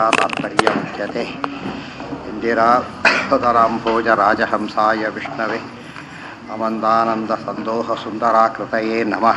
तात्पर्यमुच्यते इन्दिराधराम्भोजराजहंसाय विष्णवे अमन्दानन्दसन्दोहसुन्दराकृतये नमः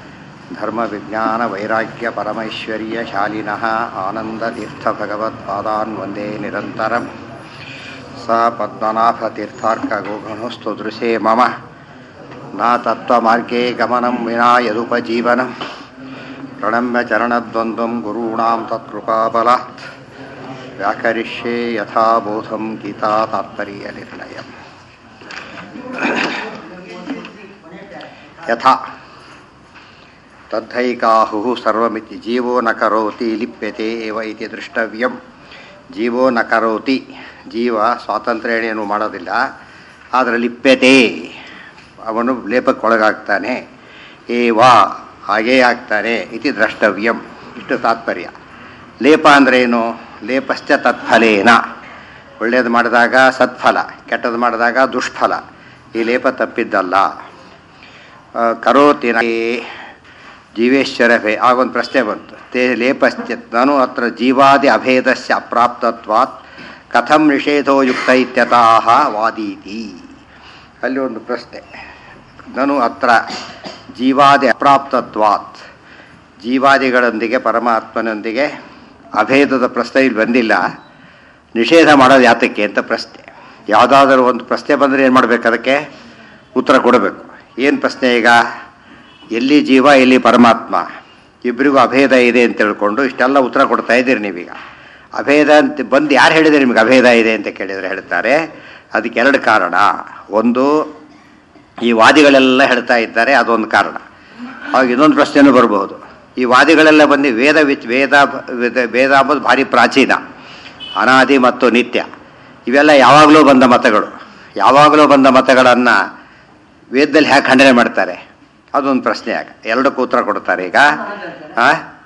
धर्मविज्ञानवैराग्यपरमैश्वर्यशालिनः आनन्दतीर्थभगवत्पादान् वन्दे निरन्तरं स पद्मनाभतीर्थार्कगोगणोस्तु दृशे मम न तत्त्वमार्गे गमनं विना यदुपजीवनं प्रणम्य चरणद्वन्द्वं गुरूणां तत्कृपाबलात् व्याकरिष्ये यथा बोधं गीता तात्पर्यनिर्णयम् यथा तद्धैकाहुः सर्वमिति जीवो न करोति लिप्यते एವ ಇತಿ ದೃಷ್ಟವ್ಯಂ ಜೀವೋ ನ ಕರೋತಿ ಜೀವ ಸ್ವಾತಂತ್ರ್ಯೇನೇನು ಮಾಡೋದಿಲ್ಲ ಆದರೆ ಲಿಪ್ಯತೆ ಅವನು ಲೇಪಕ್ಕೊಳಗಾಗ್ತಾನೆ ಏವ ಹಾಗೇ ಆಗ್ತಾನೆ ಇತಿ ದ್ರಷ್ಟವ್ಯಂ ಇಷ್ಟು ತಾತ್ಪರ್ಯ ಲೇಪ ಅಂದ್ರೆ ಏನು ಲೇಪಶ್ಚ ತತ್ಫಲೇನ ಒಳ್ಳೇದು ಮಾಡಿದಾಗ ಸತ್ಫಲ ಕೆಟ್ಟದ್ದು ಮಾಡಿದಾಗ ದುಷ್ಫಲ ಈ ಲೇಪ ತಪ್ಪಿದ್ದಲ್ಲ ಆ, ಕರೋತಿನ ಜೀವೇಶ್ವರ ಭೇ ಆಗೊಂದು ಪ್ರಶ್ನೆ ಬಂತು ತೇ ಲೇಪಶ್ಚ ನಾನು ಅತ್ರ ಜೀವಾದಿ ಅಭೇದಸ್ಯ ಅಪ್ರಾಪ್ತತ್ವಾತ್ ಕಥಂ ನಿಷೇಧೋ ಯುಕ್ತ ಇತ್ಯತಃ ವಾದೀತಿ ಅಲ್ಲಿ ಒಂದು ಪ್ರಶ್ನೆ ನಾನು ಅತ್ರ ಜೀವಾದಿ ಅಪ್ರಾಪ್ತತ್ವಾತ್ ಜೀವಾದಿಗಳೊಂದಿಗೆ ಪರಮಾತ್ಮನೊಂದಿಗೆ ಅಭೇದದ ಪ್ರಶ್ನೆ ಇಲ್ಲಿ ಬಂದಿಲ್ಲ ನಿಷೇಧ ಮಾಡೋದು ಯಾತಕ್ಕೆ ಅಂತ ಪ್ರಶ್ನೆ ಯಾವುದಾದ್ರೂ ಒಂದು ಪ್ರಶ್ನೆ ಬಂದರೆ ಏನು ಮಾಡಬೇಕು ಅದಕ್ಕೆ ಉತ್ತರ ಕೊಡಬೇಕು ಏನು ಪ್ರಶ್ನೆ ಈಗ ಎಲ್ಲಿ ಜೀವ ಎಲ್ಲಿ ಪರಮಾತ್ಮ ಇಬ್ಬರಿಗೂ ಅಭೇದ ಇದೆ ಅಂತ ತಿಳ್ಕೊಂಡು ಇಷ್ಟೆಲ್ಲ ಉತ್ತರ ಕೊಡ್ತಾ ಇದ್ದೀರಿ ನೀವೀಗ ಅಭೇದ ಅಂತ ಬಂದು ಯಾರು ಹೇಳಿದರೆ ನಿಮಗೆ ಅಭೇದ ಇದೆ ಅಂತ ಕೇಳಿದರೆ ಹೇಳ್ತಾರೆ ಅದಕ್ಕೆ ಎರಡು ಕಾರಣ ಒಂದು ಈ ವಾದಿಗಳೆಲ್ಲ ಹೇಳ್ತಾ ಇದ್ದಾರೆ ಅದೊಂದು ಕಾರಣ ಆಗ ಇನ್ನೊಂದು ಪ್ರಶ್ನೆನೂ ಬರಬಹುದು ಈ ವಾದಿಗಳೆಲ್ಲ ಬಂದು ವೇದ ವಿಚ್ ವೇದ ವೇದ- ವೇದ ಅಂಬುದು ಭಾರಿ ಪ್ರಾಚೀನ ಅನಾದಿ ಮತ್ತು ನಿತ್ಯ ಇವೆಲ್ಲ ಯಾವಾಗಲೂ ಬಂದ ಮತಗಳು ಯಾವಾಗಲೂ ಬಂದ ಮತಗಳನ್ನು ವೇದದಲ್ಲಿ ಹೇಗೆ ಖಂಡನೆ ಮಾಡ್ತಾರೆ ಅದೊಂದು ಪ್ರಶ್ನೆ ಆಗ ಎರಡಕ್ಕೂ ಉತ್ತರ ಕೊಡ್ತಾರೆ ಈಗ ಆ?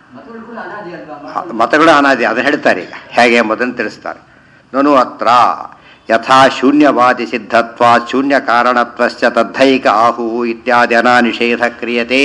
ಮತಗಳು ಅನಾದಿ ಅದನ್ನು ಹೇಳ್ತಾರೆ ಈಗ ಹೇಗೆ ಎಂಬುದನ್ನು ತಿಳಿಸ್ತಾರೆ ನಾನು ಅತ್ರ ಯಥಾ ಶೂನ್ಯವಾದಿ ಸಿದ್ಧತ್ವ ಶೂನ್ಯ ಕಾರಣತ್ವಶ್ಚ ತದ್ಧೈಕ ಆಹು ಇತ್ಯಾದಿ ಅನಾನಿಷೇಧ ಕ್ರಿಯತೆ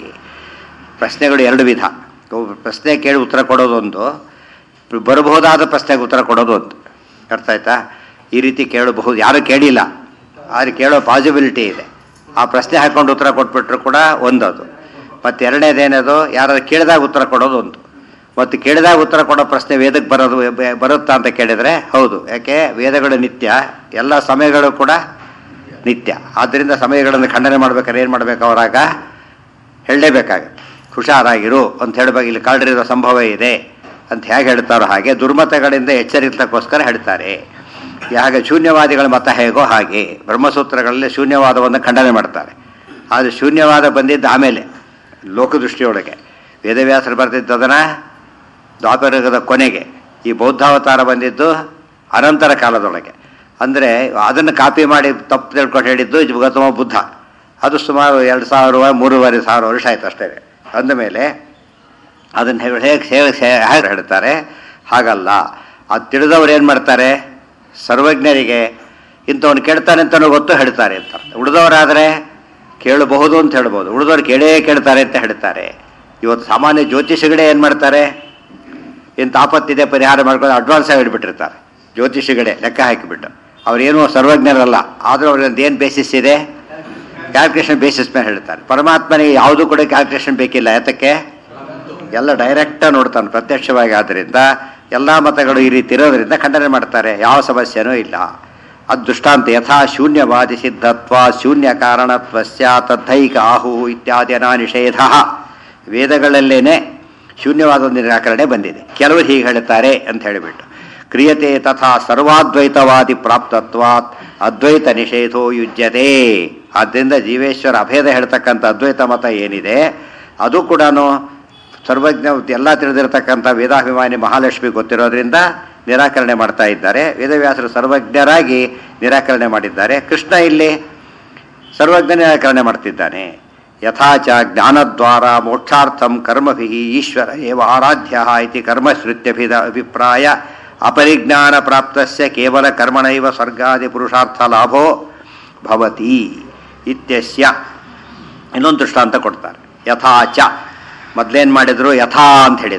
ಪ್ರಶ್ನೆಗಳು ಎರಡು ವಿಧ ಒಬ್ಬ ಪ್ರಶ್ನೆ ಕೇಳಿ ಉತ್ತರ ಕೊಡೋದೊಂದು ಬರಬಹುದಾದ ಪ್ರಶ್ನೆಗೆ ಉತ್ತರ ಕೊಡೋದೊಂದು ಅರ್ಥ ಆಯ್ತಾ ಈ ರೀತಿ ಕೇಳಬಹುದು ಯಾರು ಕೇಳಿಲ್ಲ ಆದರೆ ಕೇಳೋ ಪಾಸಿಬಿಲಿಟಿ ಇದೆ ಆ ಪ್ರಶ್ನೆ ಹಾಕೊಂಡು ಉತ್ತರ ಕೊಟ್ಬಿಟ್ರು ಕೂಡ ಒಂದದು ಮತ್ತು ಎರಡನೇದೇನದು ಯಾರು ಕೇಳಿದಾಗ ಉತ್ತರ ಕೊಡೋದು ಒಂದು ಮತ್ತು ಕೇಳಿದಾಗ ಉತ್ತರ ಕೊಡೋ ಪ್ರಶ್ನೆ ವೇದಕ್ಕೆ ಬರೋದು ಬ- ಬರುತ್ತಾ ಅಂತ ಕೇಳಿದರೆ ಹೌದು ಯಾಕೆ ವೇದಗಳು ನಿತ್ಯ ಎಲ್ಲ ಸಮಯಗಳು ಕೂಡ ನಿತ್ಯ ಆದ್ದರಿಂದ ಸಮಯಗಳನ್ನು ಖಂಡನೆ ಮಾಡ್ಬೇಕಾದ್ರೆ ಏನು ಮಾಡ್ಬೇಕು ಅವರಾಗ ಹೇಳಲೇಬೇಕಾಗತ್ತೆ ಹುಷಾರಾಗಿರು ಅಂತ ಹೇಳಬೇಕು ಇಲ್ಲಿ ಕಳ್ಳರಿರೋ ಸಂಭವ ಇದೆ ಅಂತ ಹೇಗೆ ಹೇಳ್ತಾರೋ ಹಾಗೆ ದುರ್ಮತಗಳಿಂದ ಎಚ್ಚರಿಸಲಿಕ್ಕೋಸ್ಕರ ಹೇಳ್ತಾರೆ ಹಾಗೆ ಶೂನ್ಯವಾದಿಗಳ ಮತ ಹೇಗೋ ಹಾಗೆ ಬ್ರಹ್ಮಸೂತ್ರಗಳಲ್ಲಿ ಶೂನ್ಯವಾದವನ್ನು ಖಂಡನೆ ಮಾಡ್ತಾರೆ ಆದರೆ ಶೂನ್ಯವಾದ ಬಂದಿದ್ದು ಆಮೇಲೆ ಲೋಕದೃಷ್ಟಿಯೊಳಗೆ ವೇದವ್ಯಾಸರು ಬರೆದಿದ್ದು ಅದನ್ನು ದ್ವಾಪರಯುಗದ ಕೊನೆಗೆ ಈ ಬೌದ್ಧಾವತಾರ ಬಂದಿದ್ದು ಅನಂತರ ಕಾಲದೊಳಗೆ ಅಂದರೆ ಅದನ್ನು ಕಾಪಿ ಮಾಡಿ ತಪ್ಪು ತಿಳ್ಕೊಂಡು ಹೇಳಿದ್ದು ಇದು ಗೌತಮ ಬುದ್ಧ ಅದು ಸುಮಾರು ಎರಡು ಸಾವಿರ ಮೂರುವರೆ ಸಾವಿರ ವರ್ಷ ಆಯ್ತು ಅಷ್ಟೇ ಅಂದಮೇಲೆ ಅದನ್ನು ಹೇಗೆ ಹೇಗೆ ಹೇಗೆ ಹೇಗೆ ಹೇಳ್ತಾರೆ ಹಾಗಲ್ಲ ಅದು ತಿಳಿದವ್ರು ಏನು ಮಾಡ್ತಾರೆ ಸರ್ವಜ್ಞರಿಗೆ ಇಂಥವ್ನು ಕೇಳ್ತಾನೆ ಅಂತಲೂ ಗೊತ್ತು ಹೇಳ್ತಾರೆ ಅಂತ ಉಳಿದವರಾದರೆ ಕೇಳಬಹುದು ಅಂತ ಹೇಳ್ಬೋದು ಉಳಿದವ್ರು ಕೇಳೇ ಕೇಳ್ತಾರೆ ಅಂತ ಹೇಳ್ತಾರೆ ಇವತ್ತು ಸಾಮಾನ್ಯ ಜ್ಯೋತಿಷಿಗಳೇ ಏನು ಮಾಡ್ತಾರೆ ಇಂಥ ಆಪತ್ತಿದೆ ಪರಿಹಾರ ಮಾಡ್ಕೊಂಡು ಅಡ್ವಾನ್ಸ್ ಆಗಿ ಹಿಡ್ಬಿಟ್ಟಿರ್ತಾರೆ ಜ್ಯೋತಿಷಿಗಳೇ ಲೆಕ್ಕ ಹಾಕಿಬಿಟ್ಟು ಅವ್ರೇನು ಸರ್ವಜ್ಞರಲ್ಲ ಆದರೂ ಅವ್ರದ್ದು ಏನು ಬೇಸಿಸ್ ಇದೆ ಕ್ಯಾಲ್ಕುಲೇಷನ್ ಬೇಸಿಸ್ ಮೇಲೆ ಹೇಳ್ತಾರೆ ಪರಮಾತ್ಮನಿಗೆ ಯಾವುದೂ ಕೂಡ ಕ್ಯಾಲ್ಕುಲೇಷನ್ ಬೇಕಿಲ್ಲ ಯಾತಕ್ಕೆ ಎಲ್ಲ ಡೈರೆಕ್ಟಾಗಿ ನೋಡ್ತಾನೆ ಪ್ರತ್ಯಕ್ಷವಾಗಿ ಆದ್ದರಿಂದ ಎಲ್ಲ ಮತಗಳು ಈ ರೀತಿ ಇರೋದ್ರಿಂದ ಖಂಡನೆ ಮಾಡ್ತಾರೆ ಯಾವ ಸಮಸ್ಯೆನೂ ಇಲ್ಲ ಅದು ದೃಷ್ಟಾಂತ ಯಥಾ ಶೂನ್ಯವಾದಿ ಸಿದ್ಧತ್ವ ಶೂನ್ಯ ಕಾರಣತ್ವಸ್ಯ ತದ್ಧೈಕ ಆಹು ಇತ್ಯಾದಿ ನಿಷೇಧ ವೇದಗಳಲ್ಲೇನೆ ಶೂನ್ಯವಾದ ಒಂದು ನಿರಾಕರಣೆ ಬಂದಿದೆ ಕೆಲವರು ಹೀಗೆ ಹೇಳ್ತಾರೆ ಅಂತ ಹೇಳಿಬಿಟ್ಟು ಕ್ರಿಯತೆ ತಥಾ ಸರ್ವಾದ್ವೈತವಾದಿ ಪ್ರಾಪ್ತತ್ವಾತ್ ಅದ್ವೈತ ನಿಷೇಧೋ ಯುಜ್ಯತೆ ಆದ್ದರಿಂದ ಜೀವೇಶ್ವರ ಅಭೇದ ಹೇಳ್ತಕ್ಕಂಥ ಅದ್ವೈತ ಮತ ಏನಿದೆ ಅದು ಕೂಡ ಸರ್ವಜ್ಞ ಎಲ್ಲ ತಿಳಿದಿರತಕ್ಕಂಥ ವೇದಾಭಿಮಾನಿ ಮಹಾಲಕ್ಷ್ಮಿ ಗೊತ್ತಿರೋದ್ರಿಂದ ನಿರಾಕರಣೆ ಮಾಡ್ತಾ ಇದ್ದಾರೆ ವೇದವ್ಯಾಸರು ಸರ್ವಜ್ಞರಾಗಿ ನಿರಾಕರಣೆ ಮಾಡಿದ್ದಾರೆ ಕೃಷ್ಣ ಇಲ್ಲಿ ಸರ್ವಜ್ಞ ನಿರಾಕರಣೆ ಮಾಡ್ತಿದ್ದಾನೆ ಯಥಾಚ ಜ್ಞಾನದ್ವಾರ ಮೋಕ್ಷಾರ್ಥಂ ಕರ್ಮಭಿ ಈಶ್ವರ ಏವ ಆರಾಧ್ಯ ಇತಿ ಕರ್ಮಶ್ರುತ್ಯಭಿದ ಅಭಿಪ್ರಾಯ ಅಪರಿಜ್ಞಾನ ಪ್ರಾಪ್ತಸ್ಯ ಕೇವಲ ಕರ್ಮಣೈವ ಸ್ವರ್ಗಾದಿ ಪುರುಷಾರ್ಥ ಲಾಭೋ ಭವತಿ ಇತ್ಯಸ್ಯ ಇನ್ನೊಂದು ದೃಷ್ಟಾಂತ ಕೊಡ್ತಾರೆ ಯಥಾಚ ಮೊದಲೇನು ಮಾಡಿದರು ಯಥಾ ಅಂತ ಹೇಳಿದರು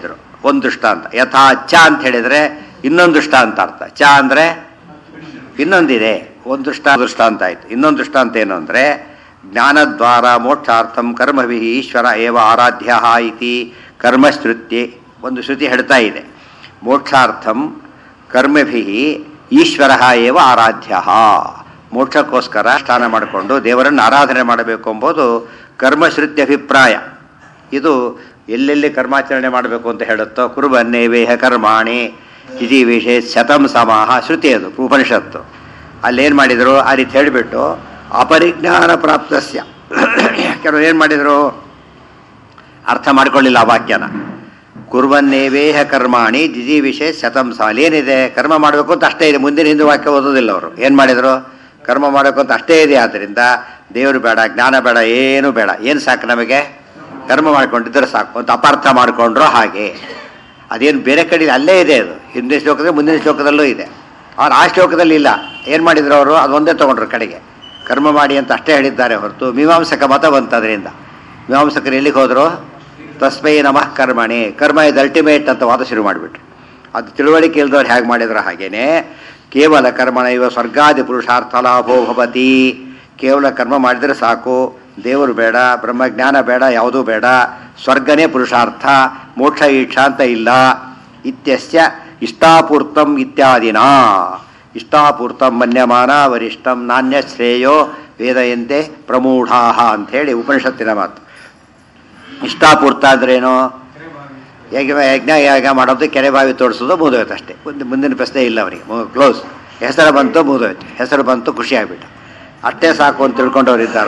ಒಂದು ದೃಷ್ಟಾಂತ ಯಥಾ ಚ ಅಂತ ಹೇಳಿದರೆ ಇನ್ನೊಂದು ದೃಷ್ಟಾಂತ ಅರ್ಥ ಚ ಅಂದರೆ ಇನ್ನೊಂದಿದೆ ಒಂದು ದೃಷ್ಟ ದೃಷ್ಟಾಂತ ಆಯಿತು ಇನ್ನೊಂದು ದೃಷ್ಟಾಂತ ಏನು ಅಂದರೆ ಜ್ಞಾನದ್ವಾರ ಮೋಕ್ಷಾರ್ಥಂ ಕರ್ಮಭಿ ಈಶ್ವರ ಏವ ಆರಾಧ್ಯ ಇತಿ ಕರ್ಮಶ್ರುತ್ಯೆ ಒಂದು ಶ್ರುತಿ ಹೇಳ್ತಾ ಇದೆ ಮೋಕ್ಷಾರ್ಥಂ ಕರ್ಮಭಿ ಈಶ್ವರ ಏವ ಆರಾಧ್ಯ ಮೋಕ್ಷಕ್ಕೋಸ್ಕರ ಸ್ನಾನ ಮಾಡಿಕೊಂಡು ದೇವರನ್ನು ಆರಾಧನೆ ಮಾಡಬೇಕು ಎಂಬುದು ಕರ್ಮಶ್ರುತಿ ಅಭಿಪ್ರಾಯ ಇದು ಎಲ್ಲೆಲ್ಲಿ ಕರ್ಮಾಚರಣೆ ಮಾಡಬೇಕು ಅಂತ ಹೇಳುತ್ತೋ ಕುರುಬನ್ನೇವೇಹ ಕರ್ಮಾಣಿ ಇತಿ ವಿಷಯ ಶತಂ ಸಮಾಹ ಶ್ರುತಿ ಅದು ಉಪನಿಷತ್ತು ಅಲ್ಲೇನು ಮಾಡಿದರು ಆ ರೀತಿ ಹೇಳಿಬಿಟ್ಟು ಅಪರಿಜ್ಞಾನ ಪ್ರಾಪ್ತಸ್ಯ ಕೆಲವರು ಏನು ಮಾಡಿದರು ಅರ್ಥ ಮಾಡ್ಕೊಳ್ಳಿಲ್ಲ ಆ ವಾಕ್ಯನ ಕುರ್ವನ್ನೇವೇಹ ಕರ್ಮಾಣಿ ಜಿಜಿ ವಿಷಯ ಶತಂ ಸಾಲ ಏನಿದೆ ಕರ್ಮ ಮಾಡಬೇಕು ಅಂತ ಅಷ್ಟೇ ಇದೆ ಮುಂದಿನ ಹಿಂದೆ ವಾಕ್ಯ ಓದೋದಿಲ್ಲ ಅವರು ಏನು ಮಾಡಿದರು ಕರ್ಮ ಮಾಡಬೇಕು ಅಂತ ಅಷ್ಟೇ ಇದೆ ಆದ್ದರಿಂದ ದೇವರು ಬೇಡ ಜ್ಞಾನ ಬೇಡ ಏನು ಬೇಡ ಏನು ಸಾಕು ನಮಗೆ ಕರ್ಮ ಮಾಡ್ಕೊಂಡಿದ್ರೆ ಸಾಕು ಅಂತ ಅಪಾರ್ಥ ಮಾಡಿಕೊಂಡ್ರು ಹಾಗೆ ಅದೇನು ಬೇರೆ ಕಡೆ ಅಲ್ಲೇ ಇದೆ ಅದು ಹಿಂದಿನ ಶ್ಲೋಕದಲ್ಲಿ ಮುಂದಿನ ಶ್ಲೋಕದಲ್ಲೂ ಇದೆ ಅವ್ರು ಆ ಶ್ಲೋಕದಲ್ಲಿ ಇಲ್ಲ ಏನು ಮಾಡಿದ್ರು ಅವರು ಅದೊಂದೇ ತೊಗೊಂಡ್ರು ಕಡೆಗೆ ಕರ್ಮ ಮಾಡಿ ಅಂತ ಅಷ್ಟೇ ಹೇಳಿದ್ದಾರೆ ಹೊರತು ಮೀಮಾಂಸಕ ಮತ ಬಂತು ಅದರಿಂದ ಮೀಮಾಂಸಕರು ಎಲ್ಲಿಗೆ ಹೋದರು ತಸ್ಮೈ ನಮಃ ಕರ್ಮಣಿ ಕರ್ಮ ಇದು ಅಲ್ಟಿಮೇಟ್ ಅಂತ ವಾದ ಶುರು ಮಾಡಿಬಿಟ್ರು ಅದು ತಿಳುವಳಿಕೆ ಇಲ್ದವ್ರು ಹೇಗೆ ಮಾಡಿದ್ರು ಹಾಗೇನೆ ಕೇವಲ ಕರ್ಮಣ ಇವ ಸ್ವರ್ಗಾದಿ ಪುರುಷಾರ್ಥ ಲಾಭೋ ಭವತಿ ಕೇವಲ ಕರ್ಮ ಮಾಡಿದರೆ ಸಾಕು ದೇವರು ಬೇಡ ಬ್ರಹ್ಮಜ್ಞಾನ ಬೇಡ ಯಾವುದೂ ಬೇಡ ಸ್ವರ್ಗನೇ ಪುರುಷಾರ್ಥ ಮೋಕ್ಷ ಈಕ್ಷ ಅಂತ ಇಲ್ಲ ಇತ್ಯಸ್ಯ ಇಷ್ಟಾಪೂರ್ತಂ ಇತ್ಯಾದಿನ ಇಷ್ಟಾಪೂರ್ತಂ ಮನ್ಯಮಾನ ವರಿಷ್ಠಂ ನಾಣ್ಯ ಶ್ರೇಯೋ ವೇದಯಂತೆ ಪ್ರಮೂಢಾಹ ಅಂಥೇಳಿ ಉಪನಿಷತ್ತಿನ ಮಾತು ಇಷ್ಟಾಪೂರ್ತ ಅಂದ್ರೇನು ಯಜ್ಞ ಯಜ್ಞ ಯಾಗ ಮಾಡೋದು ಕೆರೆ ಬಾವಿ ತೋಡಿಸೋದು ಮುಗಿದೋಯ್ತು ಅಷ್ಟೇ ಮುಂದೆ ಮುಂದಿನ ಪ್ರಶ್ನೆ ಇಲ್ಲ ಅವನಿಗೆ ಕ್ಲೋಸ್ ಹೆಸರು ಬಂತು ಮುಗಿದೋಯ್ತು ಹೆಸರು ಬಂತು ಖುಷಿ ಆಗ್ಬಿಟ್ಟು ಅಷ್ಟೇ ಸಾಕು ಅಂತ ತಿಳ್ಕೊಂಡವ್ರು ಇದ್ದಾರೆ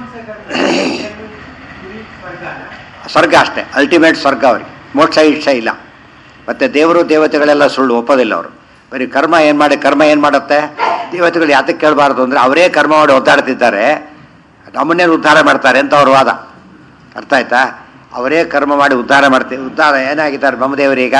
ಸ್ವರ್ಗ ಅಷ್ಟೇ ಅಲ್ಟಿಮೇಟ್ ಸ್ವರ್ಗ ಅವ್ರಿಗೆ ಮೋಕ್ಷ ಇಚ್ಛ ಇಲ್ಲ ಮತ್ತು ದೇವರು ದೇವತೆಗಳೆಲ್ಲ ಸುಳ್ಳು ಒಪ್ಪೋದಿಲ್ಲ ಅವರು ಬರೀ ಕರ್ಮ ಏನು ಮಾಡಿ ಕರ್ಮ ಏನು ಮಾಡುತ್ತೆ ದೇವತೆಗಳು ಯಾತಕ್ಕೆ ಕೇಳಬಾರ್ದು ಅಂದರೆ ಅವರೇ ಕರ್ಮ ಮಾಡಿ ಒದ್ದಾಡ್ತಿದ್ದಾರೆ ನಮ್ಮನ್ನೇನು ಉದ್ಧಾರ ಮಾಡ್ತಾರೆ ಅಂತ ಅವ್ರ ವಾದ ಅರ್ಥ ಆಯ್ತಾ ಅವರೇ ಕರ್ಮ ಮಾಡಿ ಉದ್ಧಾರ ಮಾಡ್ತೀವಿ ಉದ್ಧಾರ ಏನಾಗಿದ್ದಾರೆ ಬ್ರಹ್ಮದೇವರೀಗ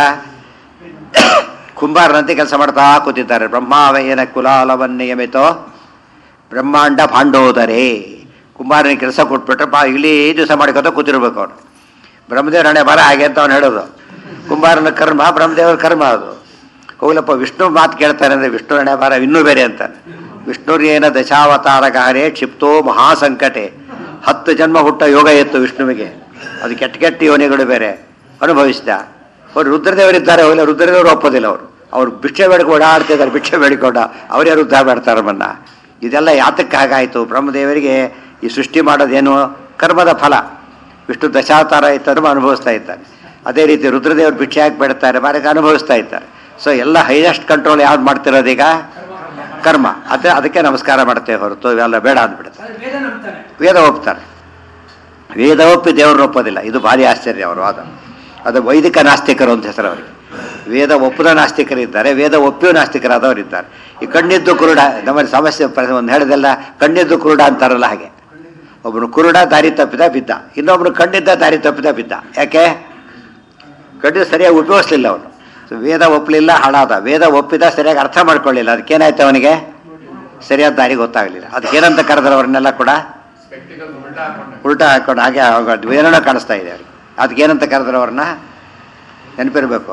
ಕುಂಬಾರನಂತೆ ಕೆಲಸ ಮಾಡ್ತಾ ಕೂತಿದ್ದಾರೆ ಬ್ರಹ್ಮಾವಯನ ಕುಲಾಲವನ್ನಿಯಮಿತೋ ಬ್ರಹ್ಮಾಂಡ ಭಾಂಡೋದರೇ ಕುಂಬಾರನಿಗೆ ಕೆಲಸ ಕೊಟ್ಬಿಟ್ರೆ ಬಾ ಇಲ್ಲಿ ದಿವಸ ಮಾಡ್ಕೊತ ಕೂತಿರ್ಬೇಕು ಅವನು ಬ್ರಹ್ಮದೇವ್ರ ಹಣೆ ಬರ ಹಾಗೆ ಅಂತ ಅವ್ನು ಹೇಳೋದು ಕುಂಬಾರನ ಕರ್ಮ ಬ್ರಹ್ಮದೇವರ ಕರ್ಮ ಅದು ಹೋಗ್ಲಪ್ಪ ವಿಷ್ಣು ಮಾತು ಕೇಳ್ತಾರೆ ಅಂದರೆ ವಿಷ್ಣು ಹಣೆ ಬರ ಇನ್ನೂ ಬೇರೆ ಅಂತಾನೆ ವಿಷ್ಣುರ್ಯೇನ ದಶಾವತಾರಗಾರೇ ಕ್ಷಿಪ್ತೋ ಮಹಾಸಂಕಟೆ ಹತ್ತು ಜನ್ಮ ಹುಟ್ಟ ಯೋಗ ಇತ್ತು ವಿಷ್ಣುವಿಗೆ ಅದು ಕೆಟ್ಟ ಕೆಟ್ಟ ಯೋನಿಗಳು ಬೇರೆ ಅನುಭವಿಸಿದ ಅವರು ರುದ್ರದೇವರಿದ್ದಾರೆ ಹೋಗಲ್ಲ ರುದ್ರದೇವರು ಒಪ್ಪೋದಿಲ್ಲ ಅವರು ಅವ್ರು ಭಿಕ್ಷೆ ಬೇಡ್ಕೊ ಓಡಾಡ್ತಿದ್ದಾರೆ ಭಿಕ್ಷೆ ಬೇಡಿಕೊಂಡ ಅವ್ರ್ಯಾರು ಉದ್ಧಾರ ಮಾಡ್ತಾರೆ ನಮ್ಮನ್ನ ಇದೆಲ್ಲ ಯಾತಕ್ಕೆ ಹಾಗಾಯಿತು ಬ್ರಹ್ಮದೇವರಿಗೆ ಈ ಸೃಷ್ಟಿ ಮಾಡೋದೇನು ಕರ್ಮದ ಫಲ ವಿಷ್ಣು ದಶಾವತಾರ ಇದ್ದರೂ ಅನುಭವಿಸ್ತಾ ಇದ್ದಾನೆ ಅದೇ ರೀತಿ ರುದ್ರದೇವರು ಭಿಕ್ಷೆ ಹಾಕಿ ಬೇಡ್ತಾರೆ ಮಾರಕ್ಕೆ ಅನುಭವಿಸ್ತಾ ಇದ್ದಾರೆ ಸೊ ಎಲ್ಲ ಹೈಯೆಸ್ಟ್ ಕಂಟ್ರೋಲ್ ಯಾವ್ದು ಮಾಡ್ತಿರೋದೀಗ ಕರ್ಮ ಅದೇ ಅದಕ್ಕೆ ನಮಸ್ಕಾರ ಮಾಡ್ತೇವೆ ಹೊರತು ಇವೆಲ್ಲ ಬೇಡ ಅಂದ್ಬಿಡುತ್ತೆ ಅದು ವೇದ ನಂಬ್ತಾನೆ ವೇದ ಒಪ್ತಾರೆ ವೇದ ಒಪ್ಪಿ ದೇವ್ರನ್ನ ಒಪ್ಪೋದಿಲ್ಲ ಇದು ಭಾರಿ ಆಶ್ಚರ್ಯ ಅವರು ವಾದ ಅದು ವೈದಿಕ ನಾಸ್ತಿಕರು ಅಂತ ಹೆಸರು ಅವರಿಗೆ ವೇದ ಒಪ್ಪದ ನಾಸ್ತಿಕರಿದ್ದಾರೆ ವೇದ ಒಪ್ಪಿಯೂ ನಾಸ್ತಿಕರಾದವರಿದ್ದಾರೆ ಈ ಕಣ್ಣಿದ್ದು ಕುರುಡ ನಮ್ಮಲ್ಲಿ ಸಮಸ್ಯೆ ಪ- ಒಂದು ಹೇಳಿದೆಲ್ಲ ಕಣ್ಣಿದ್ದು ಕುರುಡ ಅಂತಾರಲ್ಲ ಹಾಗೆ ಒಬ್ಬನು ಕುರುಡ ದಾರಿ ತಪ್ಪಿದ ಬಿದ್ದ ಇನ್ನೊಬ್ಬನು ಕಣ್ಣಿದ್ದ ದಾರಿ ತಪ್ಪಿದ ಬಿದ್ದ ಯಾಕೆ ಕಣ್ಣಿದ್ದು ಸರಿಯಾಗಿ ಉಪಯೋಗಿಸ್ಲಿಲ್ಲ ಅವನು ಸೊ ವೇದ ಒಪ್ಪಲಿಲ್ಲ ಹಾಳಾದ ವೇದ ಒಪ್ಪಿದ ಸರಿಯಾಗಿ ಅರ್ಥ ಮಾಡ್ಕೊಳ್ಳಿಲ್ಲ ಅದಕ್ಕೇನಾಯ್ತು ಅವನಿಗೆ ಸರಿಯಾದ ದಾರಿ ಗೊತ್ತಾಗಲಿಲ್ಲ ಅದಕ್ಕೇನಂತ ಕರೆದ್ರು ಅವ್ರನ್ನೆಲ್ಲ ಕೂಡ ಉಲ್ಟಾ ಹಾಕೊಂಡು ಹಾಗೆ ಆಗೋದು ಏನೇನೋ ಕಾಣಿಸ್ತಾ ಇದೆ ಅವ್ರಿಗೆ ಅದಕ್ಕೇನಂತ ಕರೆದ್ರು ಅವ್ರನ್ನ ನೆನಪಿರಬೇಕು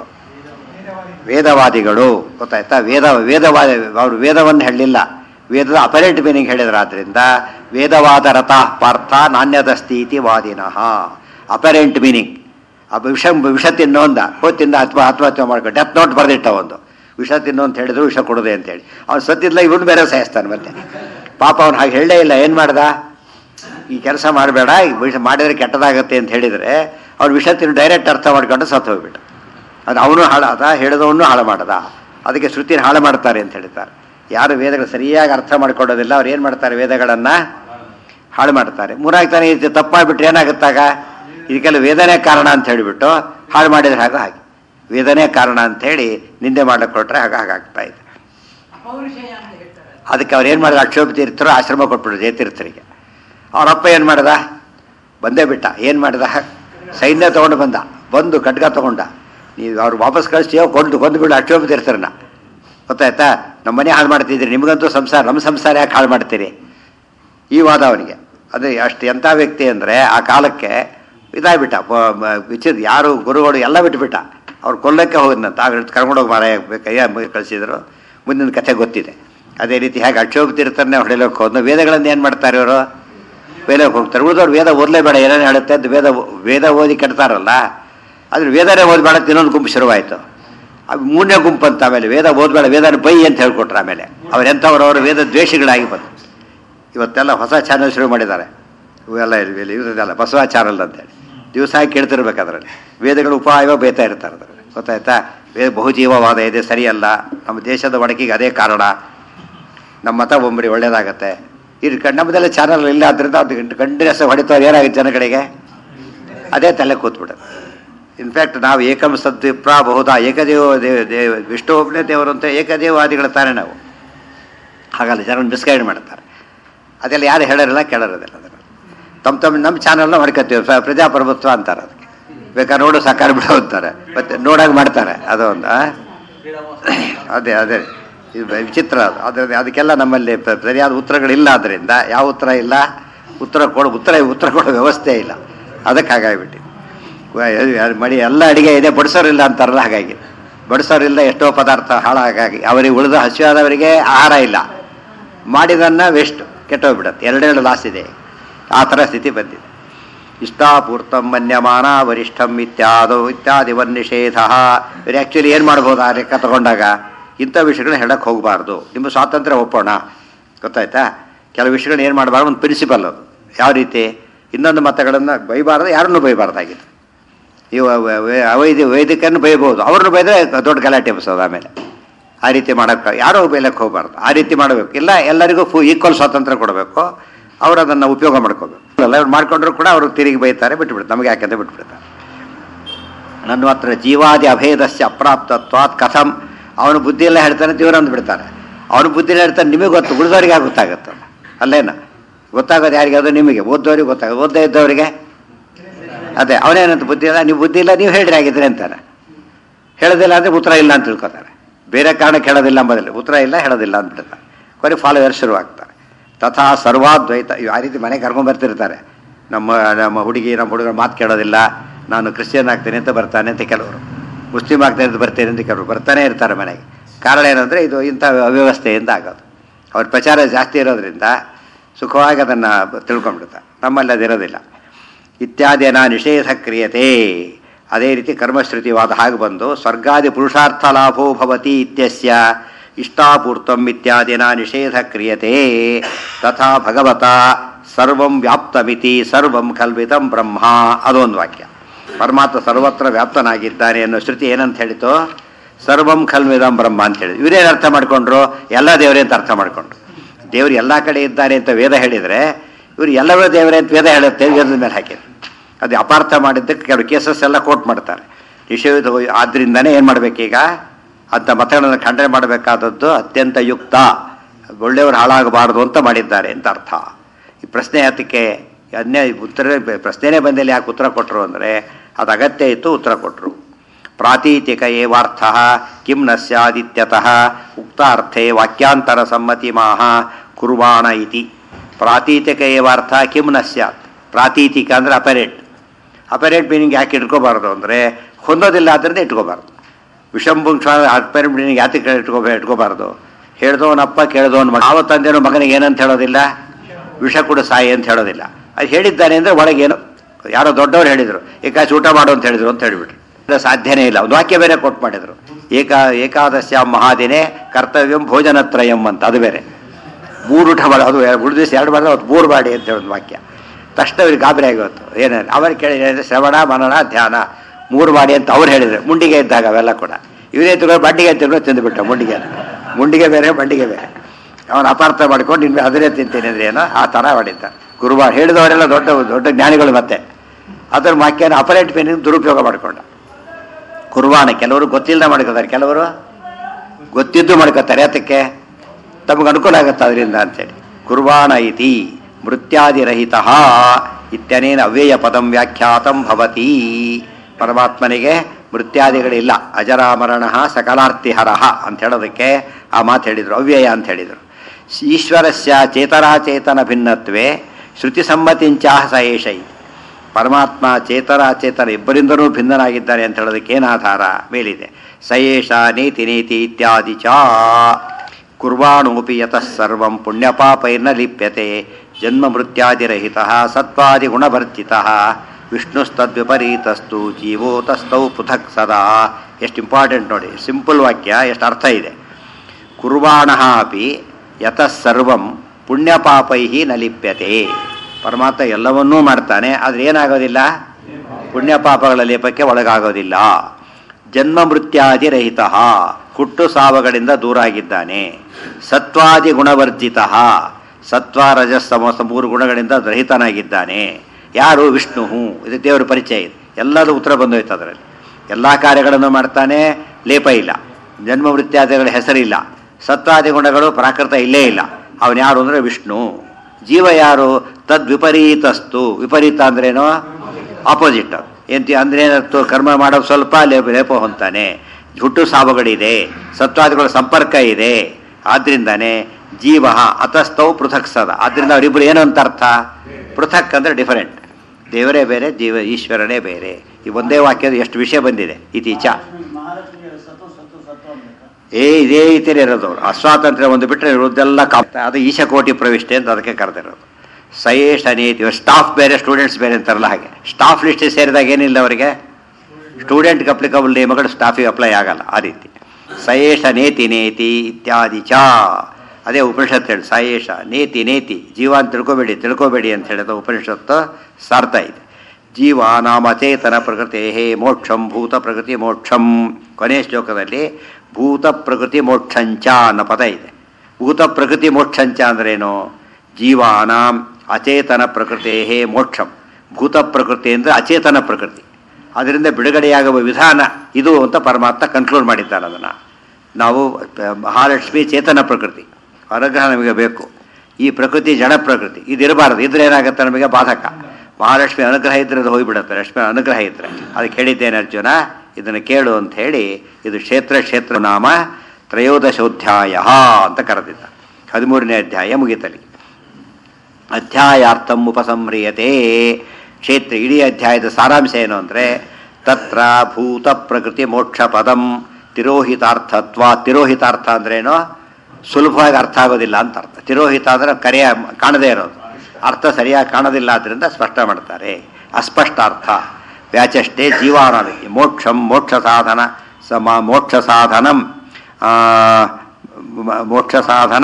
ವೇದವಾದಿಗಳು ಗೊತ್ತಾಯ್ತಾ ವೇದ ವೇದವಾದ ಅವರು ವೇದವನ್ನು ಹೇಳಲಿಲ್ಲ ವೇದದ ಅಪರೇಟ್ ಮೀನಿಂಗ್ ಹೇಳಿದ್ರು ಆದ್ರಿಂದ ವೇದವಾದ ರಥ ಪಾರ್ಥ ನಾಣ್ಯದಸ್ತಿ ಇತಿ ವಾದಿನಃ ಅಪರೆಂಟ್ ಮೀನಿಂಗ್ ಅಪ ವಿಷ ವಿಷ ತಿನ್ನೋ ಅಂದ ಹೋತಿಂದ ಅಥವಾ ಆತ್ಮಹತ್ಯೆ ಮಾಡ್ಕೊಂಡು ಡೆತ್ ನೋಟ್ ಬರೆದಿಟ್ಟ ಒಂದು ವಿಷ ತಿನ್ನು ಅಂತ ಹೇಳಿದ್ರು ವಿಷ ಕೊಡೋದೆ ಅಂತೇಳಿ ಅವ್ನು ಸತ್ತಿದ್ಲ ಇವನು ಬೇರೆ ಸಾಯಿಸ್ತಾನೆ ಮತ್ತೆ ಪಾಪ ಅವ್ನು ಹಾಗೆ ಹೇಳಲೇ ಇಲ್ಲ ಏನು ಮಾಡ್ದ ಈ ಕೆಲಸ ಮಾಡಬೇಡ ಈ ವಿಷ ಮಾಡಿದರೆ ಕೆಟ್ಟದಾಗತ್ತೆ ಅಂತ ಹೇಳಿದರೆ ಅವ್ನು ವಿಷ ತಿನ್ನು ಡೈರೆಕ್ಟ್ ಅರ್ಥ ಮಾಡ್ಕೊಂಡು ಸತ್ತು ಹೋಗ್ಬಿಟ್ಟ ಅದು ಅವನು ಹಾಳಾದ ಹೇಳಿದವನು ಹಾಳು ಮಾಡದ ಅದಕ್ಕೆ ಶ್ರುತಿನ ಹಾಳು ಮಾಡ್ತಾರೆ ಅಂತ ಹೇಳ್ತಾರೆ ಯಾರು ವೇದಗಳು ಸರಿಯಾಗಿ ಅರ್ಥ ಮಾಡ್ಕೊಳ್ಳೋದಿಲ್ಲ ಅವ್ರು ಏನು ಮಾಡ್ತಾರೆ ವೇದಗಳನ್ನು ಹಾಳು ಮಾಡ್ತಾರೆ ಮೂರಾಗಿ ತಾನೇ ಇದು ತಪ್ಪು ಮಾಡಿಬಿಟ್ರೆ ಏನಾಗುತ್ತಾಗ ಇದಕ್ಕೆಲ್ಲ ವೇದನೆ ಕಾರಣ ಅಂತ ಹೇಳಿಬಿಟ್ಟು ಹಾಳು ಮಾಡಿದ್ರೆ ಹಾಗೆ ಹಾಗೆ ವೇದನೆ ಕಾರಣ ಅಂತ ಹೇಳಿ ನಿಂದೆ ಮಾಡಕ್ಕೆ ಕೊಟ್ಟರೆ ಹಾಗೆ ಹಾಗಾಗ್ತಾ ಇದೆ ಅಪೌರುಷೇಯ ಅಂತ ಹೇಳ್ತಾರೆ ಅದಕ್ಕೆ ಅವ್ರು ಏನು ಮಾಡಿದ್ರು ಅಕ್ಷೋಭ ತೀರ್ಥರು ಆಶ್ರಮ ಕೊಟ್ಬಿಟ್ರು ಜಯತೀರ್ಥರಿಗೆ ಅವರಪ್ಪ ಏನು ಮಾಡ್ದ ಬಂದೇ ಬಿಟ್ಟ ಏನು ಮಾಡ್ದ ಸೈನ್ಯ ತೊಗೊಂಡು ಬಂದ ಬಂದು ಖಡ್ಗ ತೊಗೊಂಡ ನೀವು ಅವ್ರು ವಾಪಸ್ ಕಳಿಸ್ತೀಯೋ ಕೊಂದು ಕೊಂದು ಬಿಡು ಅಕ್ಷೋಭ ತೀರ್ಥರನ್ನ ಗೊತ್ತಾಯ್ತಾ ನಮ್ಮ ಮನೆ ಹಾಳು ಮಾಡ್ತಿದ್ದೀರಿ ನಿಮಗಂತೂ ಸಂಸಾರ ನಮ್ಮ ಸಂಸಾರ ಯಾಕೆ ಹಾಳು ಮಾಡ್ತೀರಿ ಈ ವಾದ ಅವನಿಗೆ ಅದೇ ಅಷ್ಟು ಎಂಥ ವ್ಯಕ್ತಿ ಅಂದರೆ ಆ ಕಾಲಕ್ಕೆ ಇದಾಗ್ಬಿಟ್ಟ ವಿಚಿತ್ ಯಾರು ಗುರುಗಳು ಎಲ್ಲ ಬಿಟ್ಬಿಟ್ಟ ಅವ್ರು ಕೊಲ್ಲಕ್ಕೆ ಹೋಗಿದ್ನಂತ ಆಗ ಕರ್ಕೊಂಡೋಗಿ ಮಾರಾಯ ಕೈಯ ಕಳಿಸಿದ್ರು ಮುಂದಿನ ಕಥೆ ಗೊತ್ತಿದೆ ಅದೇ ರೀತಿ ಹೇಗೆ ಅಕ್ಷೋಭ ತೀರ್ಥರನ್ನೇ ಹೊಡೆಯಲಿಕ್ಕೆ ಹೋದ್ನು ವೇದಗಳನ್ನು ಏನು ಮಾಡ್ತಾರೆ ಇವರು ವೇದಕ್ಕೆ ಹೋಗ್ತಾರೆ ಉಳಿದವ್ರು ವೇದ ಓದಲೇಬೇಡ ಏನೇನು ಹೇಳುತ್ತೆ ಅದು ವೇದ ವೇದ ಓದಿ ಕೆಡ್ತಾರಲ್ಲ ಅದ್ರ ವೇದನೇ ಓದಬೇಡ ಅಂತ ಇನ್ನೊಂದು ಗುಂಪು ಶುರುವಾಯಿತು ಅದು ಮೂರನೇ ಗುಂಪು ಅಂತ ಆಮೇಲೆ ವೇದ ಓದಬೇಡ ವೇದನ ಬೈ ಅಂತ ಹೇಳ್ಕೊಟ್ರು ಆಮೇಲೆ ಅವ್ರೆಂಥವ್ರು ಅವರು ವೇದ ದ್ವೇಷಗಳಾಗಿ ಬಂತು ಇವತ್ತೆಲ್ಲ ಹೊಸ ಚಾನಲ್ ಶುರು ಮಾಡಿದ್ದಾರೆ ಇವೆಲ್ಲ ಇಲ್ಲಿ ಇರೋದಲ್ಲ ಬಸವ ಚಾನಲ್ ಅಂತೇಳಿ ದಿವಸ ಕೇಳ್ತಿರ್ಬೇಕು ಅದರಲ್ಲಿ ವೇದಗಳು ಉಪಾಯ ಬೈತಾ ಇರ್ತಾರೆ ಅದರಲ್ಲಿ ಗೊತ್ತಾಯ್ತಾ ವೇದ ಬಹುಜೀವವಾದ ಇದೆ ಸರಿಯಲ್ಲ ನಮ್ಮ ದೇಶದ ಒಡಕಿಗೆ ಅದೇ ಕಾರಣ ನಮ್ಮ ಮತ ಒಬ್ಬರಿ ಒಳ್ಳೇದಾಗತ್ತೆ ಇದು ಕಣ್- ನಮ್ಮದೆಲ್ಲ ಚಾನಲ್ ಇಲ್ಲ ಆದ್ದರಿಂದ ಅದು ಕಂಟಿನ್ಯೂಸ್ ಹೊಡಿತಾರೆ ಏನಾಗುತ್ತೆ ಜನಗಳಿಗೆ ಅದೇ ತಲೆ ಕೂತ್ಬಿಡುತ್ತೆ ಇನ್ಫ್ಯಾಕ್ಟ್ ನಾವು ಏಕಂ ಸದ್ವಿಪ್ರ ಬಹುದಾ ಏಕದೇವ ದೇವ ದೇವ ವಿಷ್ಣು ಒಬ್ಬನೇ ದೇವರು ಅಂತ ಏಕದೇವವಾದಿಗಳು ತಾನೇ ನಾವು ಹಾಗಲ್ಲ ಜನ ಮಿಸ್ಗೈಡ್ ಮಾಡ್ತಾರೆ ಅದೆಲ್ಲ ಯಾರು ಹೇಳೋರಿಲ್ಲ ಕೇಳೋರಿಲ್ಲ ಅದನ್ನು ತಮ್ಮ ತಮ್ಮ ನಮ್ಮ ಚಾನಲ್ನ ಹೊಡ್ಕೊತೀವಿ ಪ್ರ- ಪ್ರಜಾಪ್ರಭುತ್ವ ಅಂತಾರೆ ಅದಕ್ಕೆ ಬೇಕಾದ್ರೆ ನೋಡು ಸಾಕಾರ ಬಿಡು ಅಂತಾರೆ ಮತ್ತೆ ನೋಡಾಗ ಮಾಡ್ತಾರೆ ಅದೊಂದು ಆ? ಅದೇ ಅದೇ ಇದು ವಿಚಿತ್ರ ಅದು ಅದ್ರ ಅದಕ್ಕೆಲ್ಲ ನಮ್ಮಲ್ಲಿ ಪ- ಸರಿಯಾದ ಉತ್ತರಗಳಿಲ್ಲ ಆದ್ದರಿಂದ ಯಾವ ಉತ್ತರ ಇಲ್ಲ ಉತ್ತರ ಕೊಡು ಉತ್ತರ ಉತ್ತರ ಕೊಡೋ ವ್ಯವಸ್ಥೆ ಇಲ್ಲ ಅದಕ್ಕೆ ಹಾಗಾಗಿಬಿಟ್ಟು ಮಡಿ ಎಲ್ಲ ಅಡಿಗೆ ಇದೆ ಬಡಿಸೋರಿಲ್ಲ ಅಂತಾರಲ್ಲ ಹಾಗಾಗಿ ಬಡಿಸೋರಿಲ್ಲ ಎಷ್ಟೋ ಪದಾರ್ಥ ಹಾಳಾಗಾಗಿ ಅವರಿಗೆ ಉಳಿದ ಹಸಿವಾದವರಿಗೆ ಆಹಾರ ಇಲ್ಲ ಮಾಡಿದನ್ನ ವೇಸ್ಟ್ ಕೆಟ್ಟೋಗ್ಬಿಡತ್ತೆ ಎರಡೆರಡು ಲಾಸ್ ಇದೆ ಆ ಥರ ಸ್ಥಿತಿ ಬಂದಿದೆ ಇಷ್ಟಾಪೂರ್ತಂ ಮನ್ಯಮಾನ ವರಿಷ್ಠಂ ಇತ್ಯಾದೋ ಇತ್ಯಾದಿವನ್ ನಿಷೇಧ ಇವ್ರು ಆ್ಯಕ್ಚುಲಿ ಏನು ಮಾಡ್ಬೋದು ಆ ಲೆಕ್ಕ ತಗೊಂಡಾಗ ಇಂಥ ವಿಷಯಗಳನ್ನ ಹೇಳಕ್ಕೆ ಹೋಗಬಾರ್ದು ನಿಮ್ಮ ಸ್ವಾತಂತ್ರ್ಯ ಒಪ್ಪೋಣ ಗೊತ್ತಾಯ್ತಾ ಕೆಲವು ವಿಷಯಗಳನ್ನ ಏನು ಮಾಡಬಾರ್ದು ಒಂದು ಪ್ರಿನ್ಸಿಪಲ್ ಅದು ಯಾವ ರೀತಿ ಇನ್ನೊಂದು ಮತಗಳನ್ನು ಬೈಬಾರ್ದು ಯಾರನ್ನೂ ಬೈಬಾರ್ದಾಗಿತ್ತು ಇವು ಅವೈದ್ಯ ವೈದಿಕನ್ನು ಬೈಬೋದು ಅವ್ರನ್ನ ಬೈದ್ರೆ ದೊಡ್ಡ ಗಲಾಟೆ ಎಬ್ಸೋದು ಆಮೇಲೆ ಆ ರೀತಿ ಮಾಡೋಕ್ಕೆ ಯಾರೋ ಬೈಲಕ್ಕೆ ಹೋಗಬಾರ್ದು ಆ ರೀತಿ ಮಾಡಬೇಕು ಇಲ್ಲ ಎಲ್ಲರಿಗೂ ಫು ಈಕ್ವಲ್ ಸ್ವಾತಂತ್ರ್ಯ ಕೊಡಬೇಕು ಅವರು ಅದನ್ನು ಉಪಯೋಗ ಮಾಡ್ಕೋಬೇಕು ಅಲ್ಲ ಅವ್ರು ಮಾಡ್ಕೊಂಡ್ರು ಕೂಡ ಅವರು ತಿರುಗಿ ಬೈತಾರೆ ಬಿಟ್ಬಿಡ್ತಾರೆ ನಮಗೆ ಯಾಕಂತ ಬಿಟ್ಬಿಡ್ತಾರೆ ನನ್ನ ಹತ್ರ ಜೀವಾದಿ ಅಭೇದಸ್ಯ ಅಪ್ರಾಪ್ತತ್ವಾತ್ ಕಥಂ ಅವನು ಬುದ್ಧಿ ಎಲ್ಲ ಹೇಳ್ತಾನೆ ದೇವರಂದು ಬಿಡ್ತಾರೆ ಅವನು ಬುದ್ಧಿ ಹೇಳ್ತಾನೆ ನಿಮಗೆ ಗೊತ್ತು ಉಳಿದವರಿಗೆ ಯಾಕೆ ಗೊತ್ತಾಗುತ್ತೆ ಅಲ್ಲೇನ ಗೊತ್ತಾಗೋದು ಯಾರಿಗೆ ಅದು ನಿಮಗೆ ಓದೋರಿಗೆ ಗೊತ್ತಾಗೋದು ಓದ್ದೇ ಇದ್ದವರಿಗೆ ಅದೇ ಅವನೇನಂತ ಬುದ್ಧಿ ಇಲ್ಲ ನೀವು ಬುದ್ಧಿ ಇಲ್ಲ ನೀವು ಹೇಳ್ರಿ ಆಗಿದ್ರೆ ಅಂತಾನೆ ಹೇಳೋದಿಲ್ಲ ಅಂದರೆ ಉತ್ತರ ಇಲ್ಲ ಅಂತ ತಿಳ್ಕೊತಾರೆ ಬೇರೆ ಕಾರಣಕ್ಕೆ ಹೇಳೋದಿಲ್ಲ ಅಂಬೋದಿಲ್ಲ ಉತ್ತರ ಇಲ್ಲ ಹೇಳೋದಿಲ್ಲ ಅಂದ್ಬಿಡ್ತಾರೆ ಕೊನೆ ಫಾಲೋವರ್ಸ್ ಶುರುವಾಗ್ತಾರೆ ತಥಾ ಸರ್ವಾದ್ವೈತ ಇವ್ ಆ ರೀತಿ ಮನೆಗೆ ಕರ್ಕೊಂಡ್ ಬರ್ತಿರ್ತಾರೆ ನಮ್ಮ ನಮ್ಮ ಹುಡುಗಿ ನಮ್ಮ ಹುಡುಗರ ಮಾತು ಕೇಳೋದಿಲ್ಲ ನಾನು ಕ್ರಿಶ್ಚಿಯನ್ ಆಗ್ತೇನೆ ಅಂತ ಬರ್ತಾನೆ ಅಂತ ಕೆಲವರು ಮುಸ್ಲಿಂ ಆಗ್ತೇನೆ ಅಂತ ಬರ್ತೇನೆ ಅಂತ ಕೆಲವರು ಬರ್ತಾನೆ ಇರ್ತಾರೆ ಮನೆಗೆ ಕಾರಣ ಏನಂದರೆ ಇದು ಇಂಥ ಅವ್ಯವಸ್ಥೆಯಿಂದ ಆಗೋದು ಅವ್ರ ಪ್ರಚಾರ ಜಾಸ್ತಿ ಇರೋದ್ರಿಂದ ಸುಖವಾಗಿ ಅದನ್ನು ತಿಳ್ಕೊಂಡ್ಬಿಡ್ತಾರೆ ನಮ್ಮಲ್ಲಿ ಅದಿರೋದಿಲ್ಲ ಇತ್ಯಾದಿನ ನಿಷೇಧ ಕ್ರಿಯತೆ ಅದೇ ರೀತಿ ಕರ್ಮಶ್ರುತಿವಾದ ಹಾಗೆ ಬಂದು ಸ್ವರ್ಗಾದಿ ಪುರುಷಾರ್ಥ ಲಾಭೋ ಭವತಿ ಇತ್ಯಸ್ಯ ಇಷ್ಟಾಪೂರ್ತಂ ಇತ್ಯಾದಿನ ನಿಷೇಧ ಕ್ರಿಯತೆ ತಥಾ ಭಗವತ ಸರ್ವಂ ವ್ಯಾಪ್ತಮಿತಿ ಸರ್ವಂ ಕಲ್ಪಿತಂ ಬ್ರಹ್ಮ ಅದೊಂದು ವಾಕ್ಯ ಪರಮಾತ್ಮ ಸರ್ವತ್ರ ವ್ಯಾಪ್ತನಾಗಿದ್ದಾನೆ ಅನ್ನೋ ಶ್ರುತಿ ಏನಂತ ಹೇಳಿತು ಸರ್ವಂ ಕಲ್ವಿದಂ ಬ್ರಹ್ಮ ಅಂತ ಹೇಳಿದ್ರು ಇವರೇನು ಅರ್ಥ ಮಾಡ್ಕೊಂಡ್ರು ಎಲ್ಲ ದೇವರೇ ಅಂತ ಅರ್ಥ ಮಾಡ್ಕೊಂಡ್ರು ದೇವರು ಎಲ್ಲ ಕಡೆ ಇದ್ದಾನೆ ಅಂತ ವೇದ ಹೇಳಿದರೆ ಇವರು ಎಲ್ಲವೂ ದೇವರೇ ಅಂತ ವೇದ ಹೇಳುತ್ತೆ ವೇದದ ಮೇಲೆ ಹಾಕಿದ್ರು ಅದು ಅಪಾರ್ಥ ಮಾಡಿದ್ದಕ್ಕೆ ಕೆಲವು ಕೇಸಸ್ ಎಲ್ಲ ಕೋಟ್ ಮಾಡ್ತಾರೆ ನಿಷೇಧ ಆದ್ರಿಂದನೇ ಏನು ಮಾಡಬೇಕೀಗ ಅಂತ ಮತಗಳನ್ನು ಖಂಡನೆ ಮಾಡಬೇಕಾದದ್ದು ಅತ್ಯಂತ ಯುಕ್ತ ಒಳ್ಳೆಯವರು ಹಾಳಾಗಬಾರ್ದು ಅಂತ ಮಾಡಿದ್ದಾರೆ ಅಂತ ಅರ್ಥ ಈ ಪ್ರಶ್ನೆ ಯಾತಕ್ಕೆ ಅನ್ಯ ಉತ್ತರ ಪ್ರಶ್ನೆನೇ ಬಂದಲ್ಲಿ ಯಾಕೆ ಉತ್ತರ ಕೊಟ್ಟರು ಅಂದರೆ ಅದು ಅಗತ್ಯ ಇತ್ತು ಉತ್ತರ ಕೊಟ್ಟರು ಪ್ರಾತೀತಿಕ ಏವಾರ್ಥ ಕಿಂ ನ ಸ್ಯಾದಿತ್ಯತಃ ಉಕ್ತಾರ್ಥೆ ವಾಕ್ಯಾಂತರ ಸಮ್ಮತಿ ಮಾಹ ಕುರ್ವಾಣ ಇತಿ ಪ್ರಾತೀತಿಕ ಏವಾರ್ಥ ಕಿಂ ನ ಸ್ಯಾತ್ ಪ್ರಾತೀತಿಕ ಅಂದರೆ ಅಪರೇಟ್ ಅಪರೇಟ್ ಮೀನಿಂಗ್ ಯಾಕೆ ಇಟ್ಕೋಬಾರ್ದು ಅಂದರೆ ಹೊಂದೋದಿಲ್ಲ ಆದ್ದರಿಂದ ಇಟ್ಕೋಬಾರ್ದು ವಿಷಂಭುಂಕ್ಷ ಅಪರೇಟ್ ಮೀನಿಂಗ್ ಯಾತಕ್ಕೆ ಇಟ್ಕೋ ಇಟ್ಕೋಬಾರ್ದು ಹೇಳ್ದವನಪ್ಪ ಕೇಳ್ದವನ ಮಗ ಯಾವ ತಂದೆನೋ ಮಗನಿಗೆ ಏನಂತ ಹೇಳೋದಿಲ್ಲ ವಿಷ ಕೂಡ ಸಾಯಿ ಅಂತ ಹೇಳೋದಿಲ್ಲ ಅದು ಹೇಳಿದ್ದಾನೆ ಅಂದರೆ ಒಳಗೇನು ಯಾರೋ ದೊಡ್ಡವ್ರು ಹೇಳಿದರು ಏಕಾಶಿ ಊಟ ಮಾಡು ಅಂತ ಹೇಳಿದ್ರು ಅಂತ ಹೇಳಿಬಿಟ್ರು ಇದು ಸಾಧ್ಯನೇ ಇಲ್ಲ ಒಂದು ವಾಕ್ಯ ಬೇರೆ ಕೊಟ್ಟು ಮಾಡಿದರು ಏಕಾ ಏಕಾದಶ್ಯ ಮಹಾದಿನೇ ಕರ್ತವ್ಯಂ ಭೋಜನತ್ರಯಂ ಅಂತ ಅದು ಬೇರೆ ಮೂರು ಊಟ ಮಾಡಿ ಅದು ಉಳಿದ ದಿವಸ ಎರಡು ಮಾಡಿದ್ರೆ ಅವತ್ತು ಮೂರು ಮಾಡಿ ಅಂತ ಹೇಳಿ ಒಂದು ವಾಕ್ಯ ತಕ್ಷಣ ಅವ್ರಿಗೆ ಗಾಬರಿ ಆಗೋತ್ತು ಏನೇನು ಅವರು ಕೇಳಿದ್ರೆ ಶ್ರವಣ ಮನನ ಧ್ಯಾನ ಮೂರು ಮಾಡಿ ಅಂತ ಅವ್ರು ಹೇಳಿದ್ರು ಮುಂಡಿಗೆ ಇದ್ದಾಗ ಅವೆಲ್ಲ ಕೂಡ ಇವರೇ ತಗೊಂಡು ಬಂಡಿಗೆ ತಿಂಗಳು ತಿಂದುಬಿಟ್ಟ ಮುಂಡಿಗೆ ಮುಂಡಿಗೆ ಬೇರೆ ಬಂಡಿಗೆ ಬೇರೆ ಅವನು ಅಪಾರ್ಥ ಮಾಡ್ಕೊಂಡು ಇನ್ನು ಅದನ್ನೇ ತಿಂತೀನಿ ಅಂದ್ರೆ ಏನೋ ಆ ಥರ ಮಾಡಿದ್ದ ಗುರುವಾರ ಹೇಳಿದವರೆಲ್ಲ ದೊಡ್ಡ ದೊಡ್ಡ ಜ್ಞಾನಿಗಳು ಮತ್ತೆ ಅದರ ವಾಕ್ಯನ ಅಪರೇಟ್ ಪೇನಿಂದ ದುರುಪಯೋಗ ಮಾಡಿಕೊಂಡ ಕುರ್ಬಾನ ಕೆಲವರು ಗೊತ್ತಿಲ್ಲದೆ ಮಾಡ್ಕೋತಾರೆ ಕೆಲವರು ಗೊತ್ತಿದ್ದು ಮಾಡ್ಕೋತಾರೆ ಅದಕ್ಕೆ ತಮಗೆ ಅನುಕೂಲ ಆಗುತ್ತೆ ಅದರಿಂದ ಅಂತೇಳಿ ಕುರ್ಬಾನ ಇತಿ ಮೃತ್ಯಾದಿರಹಿತ ಇತ್ಯನೇನ ಅವ್ಯಯ ಪದಂ ವ್ಯಾಖ್ಯಾತಂ ಭವತಿ ಪರಮಾತ್ಮನಿಗೆ ಮೃತ್ಯಾದಿಗಳಿಲ್ಲ ಅಜರಾಮರಣ ಸಕಲಾರ್ತಿಹರ ಅಂತ ಹೇಳೋದಕ್ಕೆ ಆ ಮಾತು ಹೇಳಿದರು ಅವ್ಯಯ ಅಂತ ಹೇಳಿದರು ಈಶ್ವರಸ್ಯ ಚೇತನಾಚೇತನ ಭಿನ್ನತ್ವೇ ಶ್ರುತಿ ಸಮ್ಮತಿಂಚಾಹ ಸ ಏಷ ಇತಿ. ಪರಮಾತ್ಮ ಚೇತರ ಅಚೇತನ ಇಬ್ಬರಿಂದಲೂ ಭಿನ್ನನಾಗಿದ್ದಾರೆ ಅಂತ ಹೇಳೋದಕ್ಕೆ ಏನು ಆಧಾರ ಮೇಲಿದೆ ಸಯೇಷ ನೀತಿ ನೀತಿ ಇತ್ಯಾದಿ ಚ ಕುರ್ವಾಣೋಪಿ ಯತಃ ಸರ್ವಂ ಪುಣ್ಯಪಾಪೈರ್ನ ಲಿಪ್ಯತೆ ಜನ್ಮ ಮೃತ್ಯಾದಿರಹಿತ ಸತ್ವಾದಿ ಗುಣಭರ್ಜಿತ ವಿಷ್ಣುಸ್ತದ್ವಿಪರೀತಸ್ತು ಜೀವೋ ತಸ್ತೌ ಪೃಥಕ್ ಸದಾ ಎಷ್ಟು ಇಂಪಾರ್ಟೆಂಟ್ ನೋಡಿ ಸಿಂಪಲ್ ವಾಕ್ಯ ಎಷ್ಟು ಅರ್ಥ ಇದೆ ಕುರ್ವಾಣ ಅಪಿ ಯತಃ ಸರ್ವಂ ಪುಣ್ಯಪಾಪೈ ನ ಲಿಪ್ಯತೆ ಪರಮಾತ್ಮ ಎಲ್ಲವನ್ನೂ ಮಾಡ್ತಾನೆ ಆದರೆ ಏನಾಗೋದಿಲ್ಲ ಪುಣ್ಯಪಾಪಗಳ ಲೇಪಕ್ಕೆ ಒಳಗಾಗೋದಿಲ್ಲ ಜನ್ಮ ಮೃತ್ಯಾದಿ ರಹಿತ ಹುಟ್ಟು ಸಾವುಗಳಿಂದ ದೂರ ಆಗಿದ್ದಾನೆ ಸತ್ವಾದಿ ಗುಣವರ್ಜಿತ ಸತ್ವ ರಜಸ್ತಮೋಸ ಮೂರು ಗುಣಗಳಿಂದ ರಹಿತನಾಗಿದ್ದಾನೆ ಯಾರು ವಿಷ್ಣು ಇದು ದೇವರ ಪರಿಚಯ ಇದೆ ಎಲ್ಲದೂ ಉತ್ತರ ಬಂದೋಯ್ತು ಅದರಲ್ಲಿ ಎಲ್ಲ ಕಾರ್ಯಗಳನ್ನು ಮಾಡ್ತಾನೆ ಲೇಪ ಇಲ್ಲ ಜನ್ಮ ಮೃತ್ಯಾದಿಗಳ ಹೆಸರಿಲ್ಲ ಸತ್ವಾದಿ ಗುಣಗಳು ಪ್ರಾಕೃತ ಇಲ್ಲೇ ಇಲ್ಲ ಅವನು ಯಾರು ಅಂದರೆ ವಿಷ್ಣು ಜೀವ ಯಾರು ತದ್ ವಿಪರೀತಸ್ತು ವಿಪರೀತ ಅಂದ್ರೇನು ಆಪೋಸಿಟ್ ಎಂತಿ ಅಂದ್ರೆ ಏನರ್ಥ ಕರ್ಮ ಮಾಡೋದು ಸ್ವಲ್ಪ ಲೇಪ ಲೇಪ ಹೊಂತಾನೆ ಹುಟ್ಟು ಸಾವುಗಳಿದೆ ಸತ್ವಾದಿಗಳ ಸಂಪರ್ಕ ಇದೆ ಆದ್ರಿಂದಾನೆ ಜೀವ ಅತಸ್ತೌ ಪೃಥಕ್ ಸದ ಆದ್ರಿಂದ ಅವರಿಬ್ಬರು ಏನು ಅಂತ ಅರ್ಥ ಪೃಥಕ್ ಅಂದ್ರೆ ಡಿಫರೆಂಟ್ ದೇವರೇ ಬೇರೆ ಜೀವ ಈಶ್ವರನೇ ಬೇರೆ ಈ ಒಂದೇ ವಾಕ್ಯದ ಎಷ್ಟು ವಿಷಯ ಬಂದಿದೆ ಇತೀಚ ಮಹಾಲಕ್ಷ್ಮಿಗೆ ಸತ್ತು ಸತ್ತು ಸತ್ತು ಅನ್ಬೇಕಾ ಏ ಇದೇ ರೀತಿಯಲ್ಲಿ ಇರೋದು ಅವ್ರು ಅಸ್ವಾತಂತ್ರ್ಯ ಒಂದು ಬಿಟ್ಟರೆ ಇರೋದೆಲ್ಲ ಕಾಪ್ ಅದು ಈಶಕೋಟಿ ಪ್ರವಿಷ್ಠೆ ಅಂತ ಅದಕ್ಕೆ ಕರೆದಿರೋದು ಸಯೇಷ್ ಅನೇತಿ ಸ್ಟಾಫ್ ಬೇರೆ ಸ್ಟೂಡೆಂಟ್ಸ್ ಬೇರೆ ಅಂತಾರಲ್ಲ ಹಾಗೆ ಸ್ಟಾಫ್ ಲಿಸ್ಟ್ ಸೇರಿದಾಗ ಏನಿಲ್ಲ ಅವರಿಗೆ ಸ್ಟೂಡೆಂಟ್ಗೆ ಅಪ್ಲಿಕಬಲ್ ನೇಮಗಳು ಸ್ಟಾಫಿಗೆ ಅಪ್ಲೈ ಆಗಲ್ಲ ಆ ರೀತಿ ಸಯೇಷ ನೇತಿ ನೇತಿ ಇತ್ಯಾದಿ ಚ ಅದೇ ಉಪನಿಷತ್ತು ಹೇಳಿ ಸಯೇಷ ನೇತಿ ನೇತಿ ಜೀವ ಅಂತ ತಿಳ್ಕೊಬೇಡಿ ತಿಳ್ಕೊಬೇಡಿ ಅಂತ ಹೇಳಿದ ಉಪನಿಷತ್ತು ಸಾರ್ಥ ಇದೆ ಜೀವ ನಾಮ ಚೇತನ ಪ್ರಕೃತಿ ಹೇ ಮೋಕ್ಷಂ ಭೂತ ಪ್ರಕೃತಿ ಮೋಕ್ಷಂ ಕೊನೆಯ ಶ್ಲೋಕದಲ್ಲಿ ಭೂತ ಪ್ರಕೃತಿ ಮೋಕ್ಷಂಚ ಅನ್ನೋ ಪದ ಇದೆ ಭೂತ ಪ್ರಕೃತಿ ಮೋಕ್ಷಂಚ ಅಂದ್ರೇನು ಜೀವಾನಾಂ ಅಚೇತನ ಪ್ರಕೃತಿ ಹೇ ಮೋಕ್ಷಂ ಭೂತ ಪ್ರಕೃತಿ ಅಂದರೆ ಅಚೇತನ ಪ್ರಕೃತಿ ಅದರಿಂದ ಬಿಡುಗಡೆಯಾಗುವ ವಿಧಾನ ಇದು ಅಂತ ಪರಮಾತ್ಮ ಕನ್ಕ್ಲೂಡ್ ಮಾಡಿದ್ದಾನೆ ಅದನ್ನು ನಾವು ಆ, ಮಹಾಲಕ್ಷ್ಮಿ ಚೇತನ ಪ್ರಕೃತಿ ಅನುಗ್ರಹ ನಮಗೆ ಬೇಕು ಈ ಪ್ರಕೃತಿ ಜಡ ಪ್ರಕೃತಿ ಇದಿರಬಾರದು ಇದ್ರೆ ಏನಾಗುತ್ತೆ ನಮಗೆ ಬಾಧಕ ಮಹಾಲಕ್ಷ್ಮಿ ಅನುಗ್ರಹ ಇದ್ರೆ ಅದು ಹೋಗಿಬಿಡುತ್ತೆ ಲಕ್ಷ್ಮಿ ಅನುಗ್ರಹ ಇದ್ರೆ ಅದಕ್ಕೆ ಹೇಳಿದ್ದೇನೆ ಅರ್ಜುನ ಇದನ್ನು ಕೇಳು ಅಂತ ಹೇಳಿ ಇದು ಕ್ಷೇತ್ರ ಕ್ಷೇತ್ರ ನಾಮ ತ್ರಯೋದಶೋಧ್ಯಾಯ ಅಂತ ಕರೆದಿದ್ದ ಹದಿಮೂರನೇ ಅಧ್ಯಾಯ ಮುಗಿತಲಿ ಅಧ್ಯಾಯಾರ್ಥಂ ಉಪಸಂಹ್ರಿಯತೆ ಕ್ಷೇತ್ರ ಇಡೀ ಅಧ್ಯಾಯದ ಸಾರಾಂಶ ಏನು ಅಂದರೆ ತತ್ರ ಭೂತ ಪ್ರಕೃತಿ ಮೋಕ್ಷ ಪದಂ ತಿರೋಹಿತಾರ್ಥತ್ವ ತಿರೋಹಿತಾರ್ಥ ಅಂದ್ರೇನು ಸುಲಭವಾಗಿ ಅರ್ಥ ಆಗೋದಿಲ್ಲ ಅಂತ ಅರ್ಥ ತಿರೋಹಿತ ಅಂದರೆ ಕರೆಯ ಕಾಣದೇ ಇರೋದು ಅರ್ಥ ಸರಿಯಾಗಿ ಕಾಣೋದಿಲ್ಲ ಆದ್ದರಿಂದ ಸ್ಪಷ್ಟ ಮಾಡ್ತಾರೆ ಅಸ್ಪಷ್ಟ ಅರ್ಥ ವ್ಯಾಚಷ್ಟೇ ಜೀವಾನವಿಗೆ ಮೋಕ್ಷಂ ಮೋಕ್ಷ ಸಾಧನ ಸಮ ಮೋಕ್ಷ ಸಾಧನಂ ಆ, ಮ- ಮೋಕ್ಷ ಸಾಧನ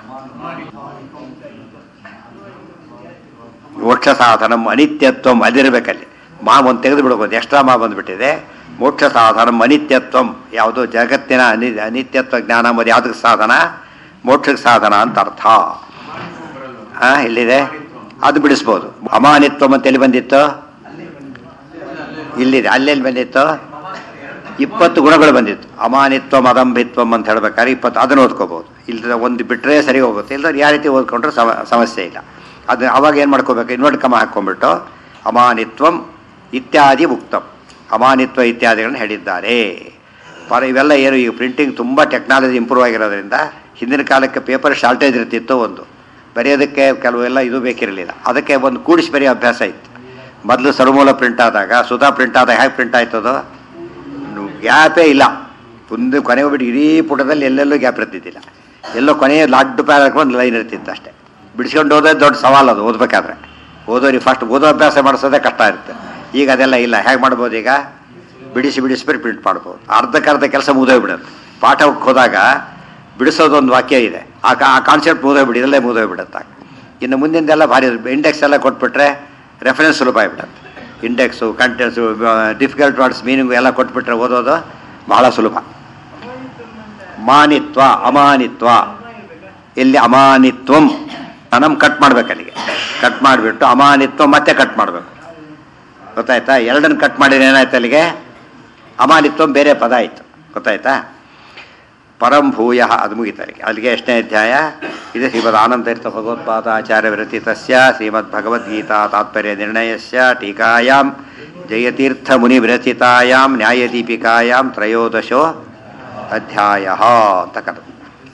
ಮೋಕ್ಷ ಸಾಧನಂ ಅನಿತ್ಯತ್ವಂ ಅದಿರಬೇಕಲ್ಲಿ ಮಾ ಒಂದು ತೆಗೆದು ಬಿಡ್ಬೋದು ಎಕ್ಸ್ಟ್ರಾ ಮಾ ಬಂದುಬಿಟ್ಟಿದೆ ಮೋಕ್ಷ ಸಾಧನಂ ಅನಿತ್ಯತ್ವಂ ಯಾವುದು ಜಗತ್ತಿನ ಅನಿ ಅನಿತ್ಯತ್ವ ಜ್ಞಾನ ಅಂಬೋದು ಯಾವುದಕ್ಕೆ ಸಾಧನ ಮೋಕ್ಷಕ್ಕೆ ಸಾಧನ ಅಂತ ಅರ್ಥ ಆ, ಇಲ್ಲಿದೆ ಅದು ಬಿಡಿಸ್ಬೋದು ಅಮಾನಿತ್ವಂ ಅಂತ ಎಲ್ಲಿ ಬಂದಿತ್ತು ಇಲ್ಲಿದೆ ಅಲ್ಲೆಲ್ಲಿ ಬಂದಿತ್ತು ಇಪ್ಪತ್ತು ಗುಣಗಳು ಬಂದಿತ್ತು ಅಮಾನಿತ್ವಂ ಅದಂಭಿತ್ವಂ ಅಂತ ಹೇಳ್ಬೇಕಾದ್ರೆ ಇಪ್ಪತ್ತು ಅದನ್ನು ಓದ್ಕೋಬೋದು ಇಲ್ಲದ ಒಂದು ಬಿಟ್ಟರೆ ಸರಿ ಹೋಗುತ್ತೆ ಇಲ್ಲದ್ರೆ ಯಾವ ರೀತಿ ಓದ್ಕೊಂಡ್ರೆ ಸಮ ಸಮಸ್ಯೆ ಇಲ್ಲ ಅದು ಅವಾಗ ಏನು ಮಾಡ್ಕೋಬೇಕು ಇನ್ನೊಂದು ಕಮ ಹಾಕ್ಕೊಂಡ್ಬಿಟ್ಟು ಅಮಾನಿತ್ವಂ ಇತ್ಯಾದಿ ಉಕ್ತಂ ಅಮಾನಿತ್ವ ಇತ್ಯಾದಿಗಳನ್ನ ಹೇಳಿದ್ದಾರೆ ಪರ ಇವೆಲ್ಲ ಏನು ಈಗ ಪ್ರಿಂಟಿಂಗ್ ತುಂಬ ಟೆಕ್ನಾಲಜಿ ಇಂಪ್ರೂವ್ ಆಗಿರೋದ್ರಿಂದ ಹಿಂದಿನ ಕಾಲಕ್ಕೆ ಪೇಪರ್ ಶಾರ್ಟೇಜ್ ಇರ್ತಿತ್ತು ಒಂದು ಬರೆಯೋದಕ್ಕೆ ಕೆಲವೆಲ್ಲ ಇದು ಬೇಕಿರಲಿಲ್ಲ ಅದಕ್ಕೆ ಒಂದು ಕೂಡಿಸಿ ಬರೆಯೋ ಅಭ್ಯಾಸ ಇತ್ತು ಮೊದಲು ಸರ್ಮೂಲ ಪ್ರಿಂಟ್ ಆದಾಗ ಸುಧಾ ಪ್ರಿಂಟ್ ಆದಾಗ ಹೇಗೆ ಪ್ರಿಂಟ್ ಆಯ್ತದು ಗ್ಯಾಪೇ ಇಲ್ಲ ಒಂದು ಕೊನೆ ಹೋಗ್ಬಿಟ್ಟು ಇಡೀ ಪುಟದಲ್ಲಿ ಎಲ್ಲೆಲ್ಲೂ ಗ್ಯಾಪ್ ಇರ್ತಿದ್ದಿಲ್ಲ ಎಲ್ಲೋ ಕೊನೆಯ ಲಾಡ್ ಪ್ಯಾರಾಗ್ರಾಫ್ ಒಂದು ಲೈನ್ ಇರ್ತಿತ್ತು ಅಷ್ಟೇ ಬಿಡಿಸ್ಕೊಂಡು ಓದೋದು ದೊಡ್ಡ ಸವಾಲು ಅದು ಓದಬೇಕಾದ್ರೆ ಓದೋರಿಗೆ ಫಸ್ಟ್ ಓದೋ ಅಭ್ಯಾಸ ಮಾಡಿಸೋದೇ ಕಷ್ಟ ಇರುತ್ತೆ ಈಗ ಅದೆಲ್ಲ ಇಲ್ಲ ಹೇಗೆ ಮಾಡ್ಬೋದು ಈಗ ಬಿಡಿಸಿ ಬಿಡಿಸ್ಬಿಟ್ಟು ಪ್ರಿಂಟ್ ಮಾಡ್ಬೋದು ಅರ್ಧಕ್ಕರ್ಧ ಕೆಲಸ ಮುಗಿದೋಗ್ಬಿಡುತ್ತೆ ಪಾಠಕ್ಕೆ ಹೋದಾಗ ಬಿಡಿಸೋದು ಒಂದು ವಾಕ್ಯ ಇದೆ ಆ ಕಾ- ಆ ಕಾನ್ಸೆಪ್ಟ್ ಮುಗಿದೋಗ್ಬಿಡಿ ಇದಲ್ಲೇ ಮುಗಿದೋಗ್ಬಿಡುತ್ತೆ ಇನ್ನು ಮುಂದಿಂದೆಲ್ಲ ಭಾರಿ ಇಂಡೆಕ್ಸ್ ಎಲ್ಲ ಕೊಟ್ಬಿಟ್ರೆ ರೆಫರೆನ್ಸ್ ಸುಲಭ ಆಗಿಬಿಡುತ್ತೆ index contents difficult words meaning ಎಲ್ಲ ಕೊಟ್ಬಿಟ್ರೆ ಓದೋದು ಬಹಳ ಸುಲಭ ಮಾನಿತ್ವ ಅಮಾನಿತ್ವ ಇಲ್ಲಿ ಅಮಾನಿತ್ವಂ ನಮ್ ಕಟ್ ಮಾಡ್ಬೇಕು ಅಲ್ಲಿಗೆ ಕಟ್ ಮಾಡಿಬಿಟ್ಟು ಅಮಾನಿತ್ವ ಮತ್ತೆ ಕಟ್ ಮಾಡಬೇಕು ಗೊತ್ತಾಯ್ತಾ ಎರಡನ್ನು ಕಟ್ ಮಾಡಿದ್ರೆ ಏನಾಯ್ತು ಅಲ್ಲಿಗೆ ಅಮಾನಿತ್ವಂ ಬೇರೆ ಪದ ಆಯಿತು ಗೊತ್ತಾಯ್ತಾ ಪರಂ ಭೂಯ ಅದು ಮುಗಿತು ಅಲ್ಲಿಗೆ ಅಲ್ಲಿಗೆ ಎಷ್ಟನೇ ಅಧ್ಯಾಯ ಇದು ಶ್ರೀಮದ್ ಆನಂದತೀರ್ಥ ಭಗವತ್ಪಾದ ಆಚಾರ್ಯ ವಿರಚಿತಸ್ಯ ಶ್ರೀಮದ್ ಭಗವದ್ಗೀತಾ ತಾತ್ಪರ್ಯ ನಿರ್ಣಯಸ್ಯ ಟೀಕಾಯಾಂ ಜಯತೀರ್ಥ ಮುನಿ ವಿರಚಿತಾಯಾಂ ನ್ಯಾಯದೀಪಿಕಾಯಾಂ ತ್ರಯೋದಶೋ ಅಧ್ಯಾಯ ಅಂತ ಕರೆದು